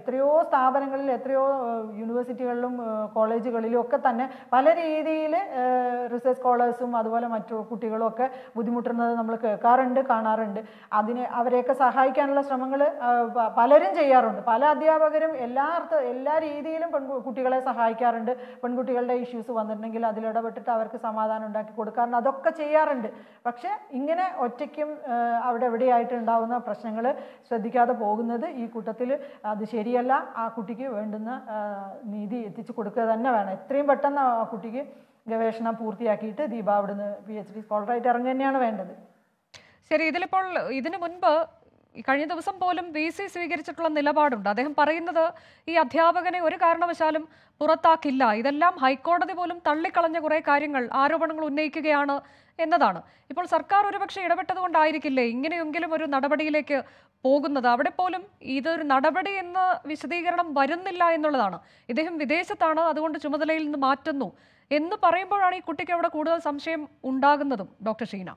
സ്ഥാപനങ്ങളിൽ എത്രയോ ഏഹ്, യൂണിവേഴ്സിറ്റികളിലും ഏഹ്, കോളേജുകളിലും ഒക്കെ തന്നെ പല രീതിയിൽ റിസർച്ച് സ്കോളേഴ്സും അതുപോലെ മറ്റു കുട്ടികളും ഒക്കെ ബുദ്ധിമുട്ടുന്നത് നമ്മൾ കേൾക്കാറുണ്ട് കാണാറുണ്ട് അതിനെ അവരെയൊക്കെ സഹായിക്കാനുള്ള ശ്രമങ്ങൾ പലരും ചെയ്യാറുണ്ട് പല അധ്യാപകരും എല്ലാ അർത്ഥ എല്ലാ രീതിയിലും പെൺകു കുട്ടികളെ സഹായിക്കാറുണ്ട് പെൺകുട്ടികളുടെ ഇഷ്യൂസ് വന്നിട്ടുണ്ടെങ്കിൽ അതിലിടപെട്ടിട്ട് അവർക്ക് സമാധാനം ഉണ്ടാക്കി കൊടുക്കാറുണ്ട് അതൊക്കെ ചെയ്യാറുണ്ട് പക്ഷേ ഇങ്ങനെ ഒറ്റയ്ക്കും ഏഹ്, അവിടെ എവിടെയായിട്ട് ഉണ്ടാവുന്ന പ്രശ്നങ്ങൾ ശ്രദ്ധിക്കാതെ പോകുന്നത് ഈ കൂട്ടത്തിൽ അത് ശരിയല്ല ആ കുട്ടിക്ക് വേണ്ടുന്ന ഏഹ്, നീതി എത്തിച്ചു കൊടുക്കുക തന്നെ വേണം എത്രയും പെട്ടെന്ന് ആ കുട്ടിക്ക് ഗവേഷണം പൂർത്തിയാക്കിയിട്ട് ദീപ അവിടുന്ന് പി എച്ച് ഡി സ്കോളറായിട്ട് ഇറങ്ങുക തന്നെയാണ് വേണ്ടത്
ശരി ഇതിലിപ്പോൾ ഇതിനു മുൻപ് ഈ കഴിഞ്ഞ ദിവസം പോലും വി സി സ്വീകരിച്ചിട്ടുള്ള നിലപാടുണ്ട് അദ്ദേഹം പറയുന്നത് ഈ അധ്യാപകനെ ഒരു കാരണവശാലും പുറത്താക്കില്ല ഇതെല്ലാം ഹൈക്കോടതി പോലും തള്ളിക്കളഞ്ഞ കുറേ കാര്യങ്ങൾ ആരോപണങ്ങൾ ഉന്നയിക്കുകയാണ് എന്നതാണ് ഇപ്പോൾ സർക്കാർ ഒരുപക്ഷെ ഇടപെട്ടത് കൊണ്ടായിരിക്കില്ലേ ഇങ്ങനെയെങ്കിലും ഒരു നടപടിയിലേക്ക് പോകുന്നത് അവിടെ പോലും ഇതൊരു നടപടി എന്ന വിശദീകരണം വരുന്നില്ല എന്നുള്ളതാണ് ഇദ്ദേഹം വിദേശത്താണ് അതുകൊണ്ട് ചുമതലയിൽ നിന്ന് മാറ്റുന്നു എന്ന് പറയുമ്പോഴാണ് ഈ കുട്ടിക്ക് അവിടെ കൂടുതൽ സംശയം ഉണ്ടാകുന്നതും ഡോക്ടർ ഷീന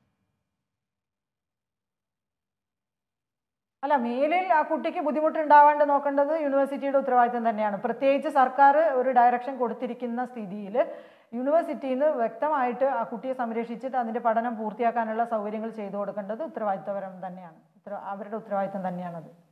അല്ല മേലിൽ ആ കുട്ടിക്ക് ബുദ്ധിമുട്ടുണ്ടാവാണ്ട് നോക്കേണ്ടത് യൂണിവേഴ്സിറ്റിയുടെ ഉത്തരവാദിത്തം തന്നെയാണ് പ്രത്യേകിച്ച് സർക്കാർ ഒരു ഡയറക്ഷൻ കൊടുത്തിരിക്കുന്ന സ്ഥിതിയിൽ യൂണിവേഴ്സിറ്റിയിൽ നിന്ന് വ്യക്തമായിട്ട് ആ കുട്ടിയെ സംരക്ഷിച്ചിട്ട് അതിൻ്റെ പഠനം പൂർത്തിയാക്കാനുള്ള സൗകര്യങ്ങൾ ചെയ്തു കൊടുക്കേണ്ടത് ഉത്തരവാദിത്തപരം തന്നെയാണ് ഉത്തര അവരുടെ ഉത്തരവാദിത്തം തന്നെയാണത്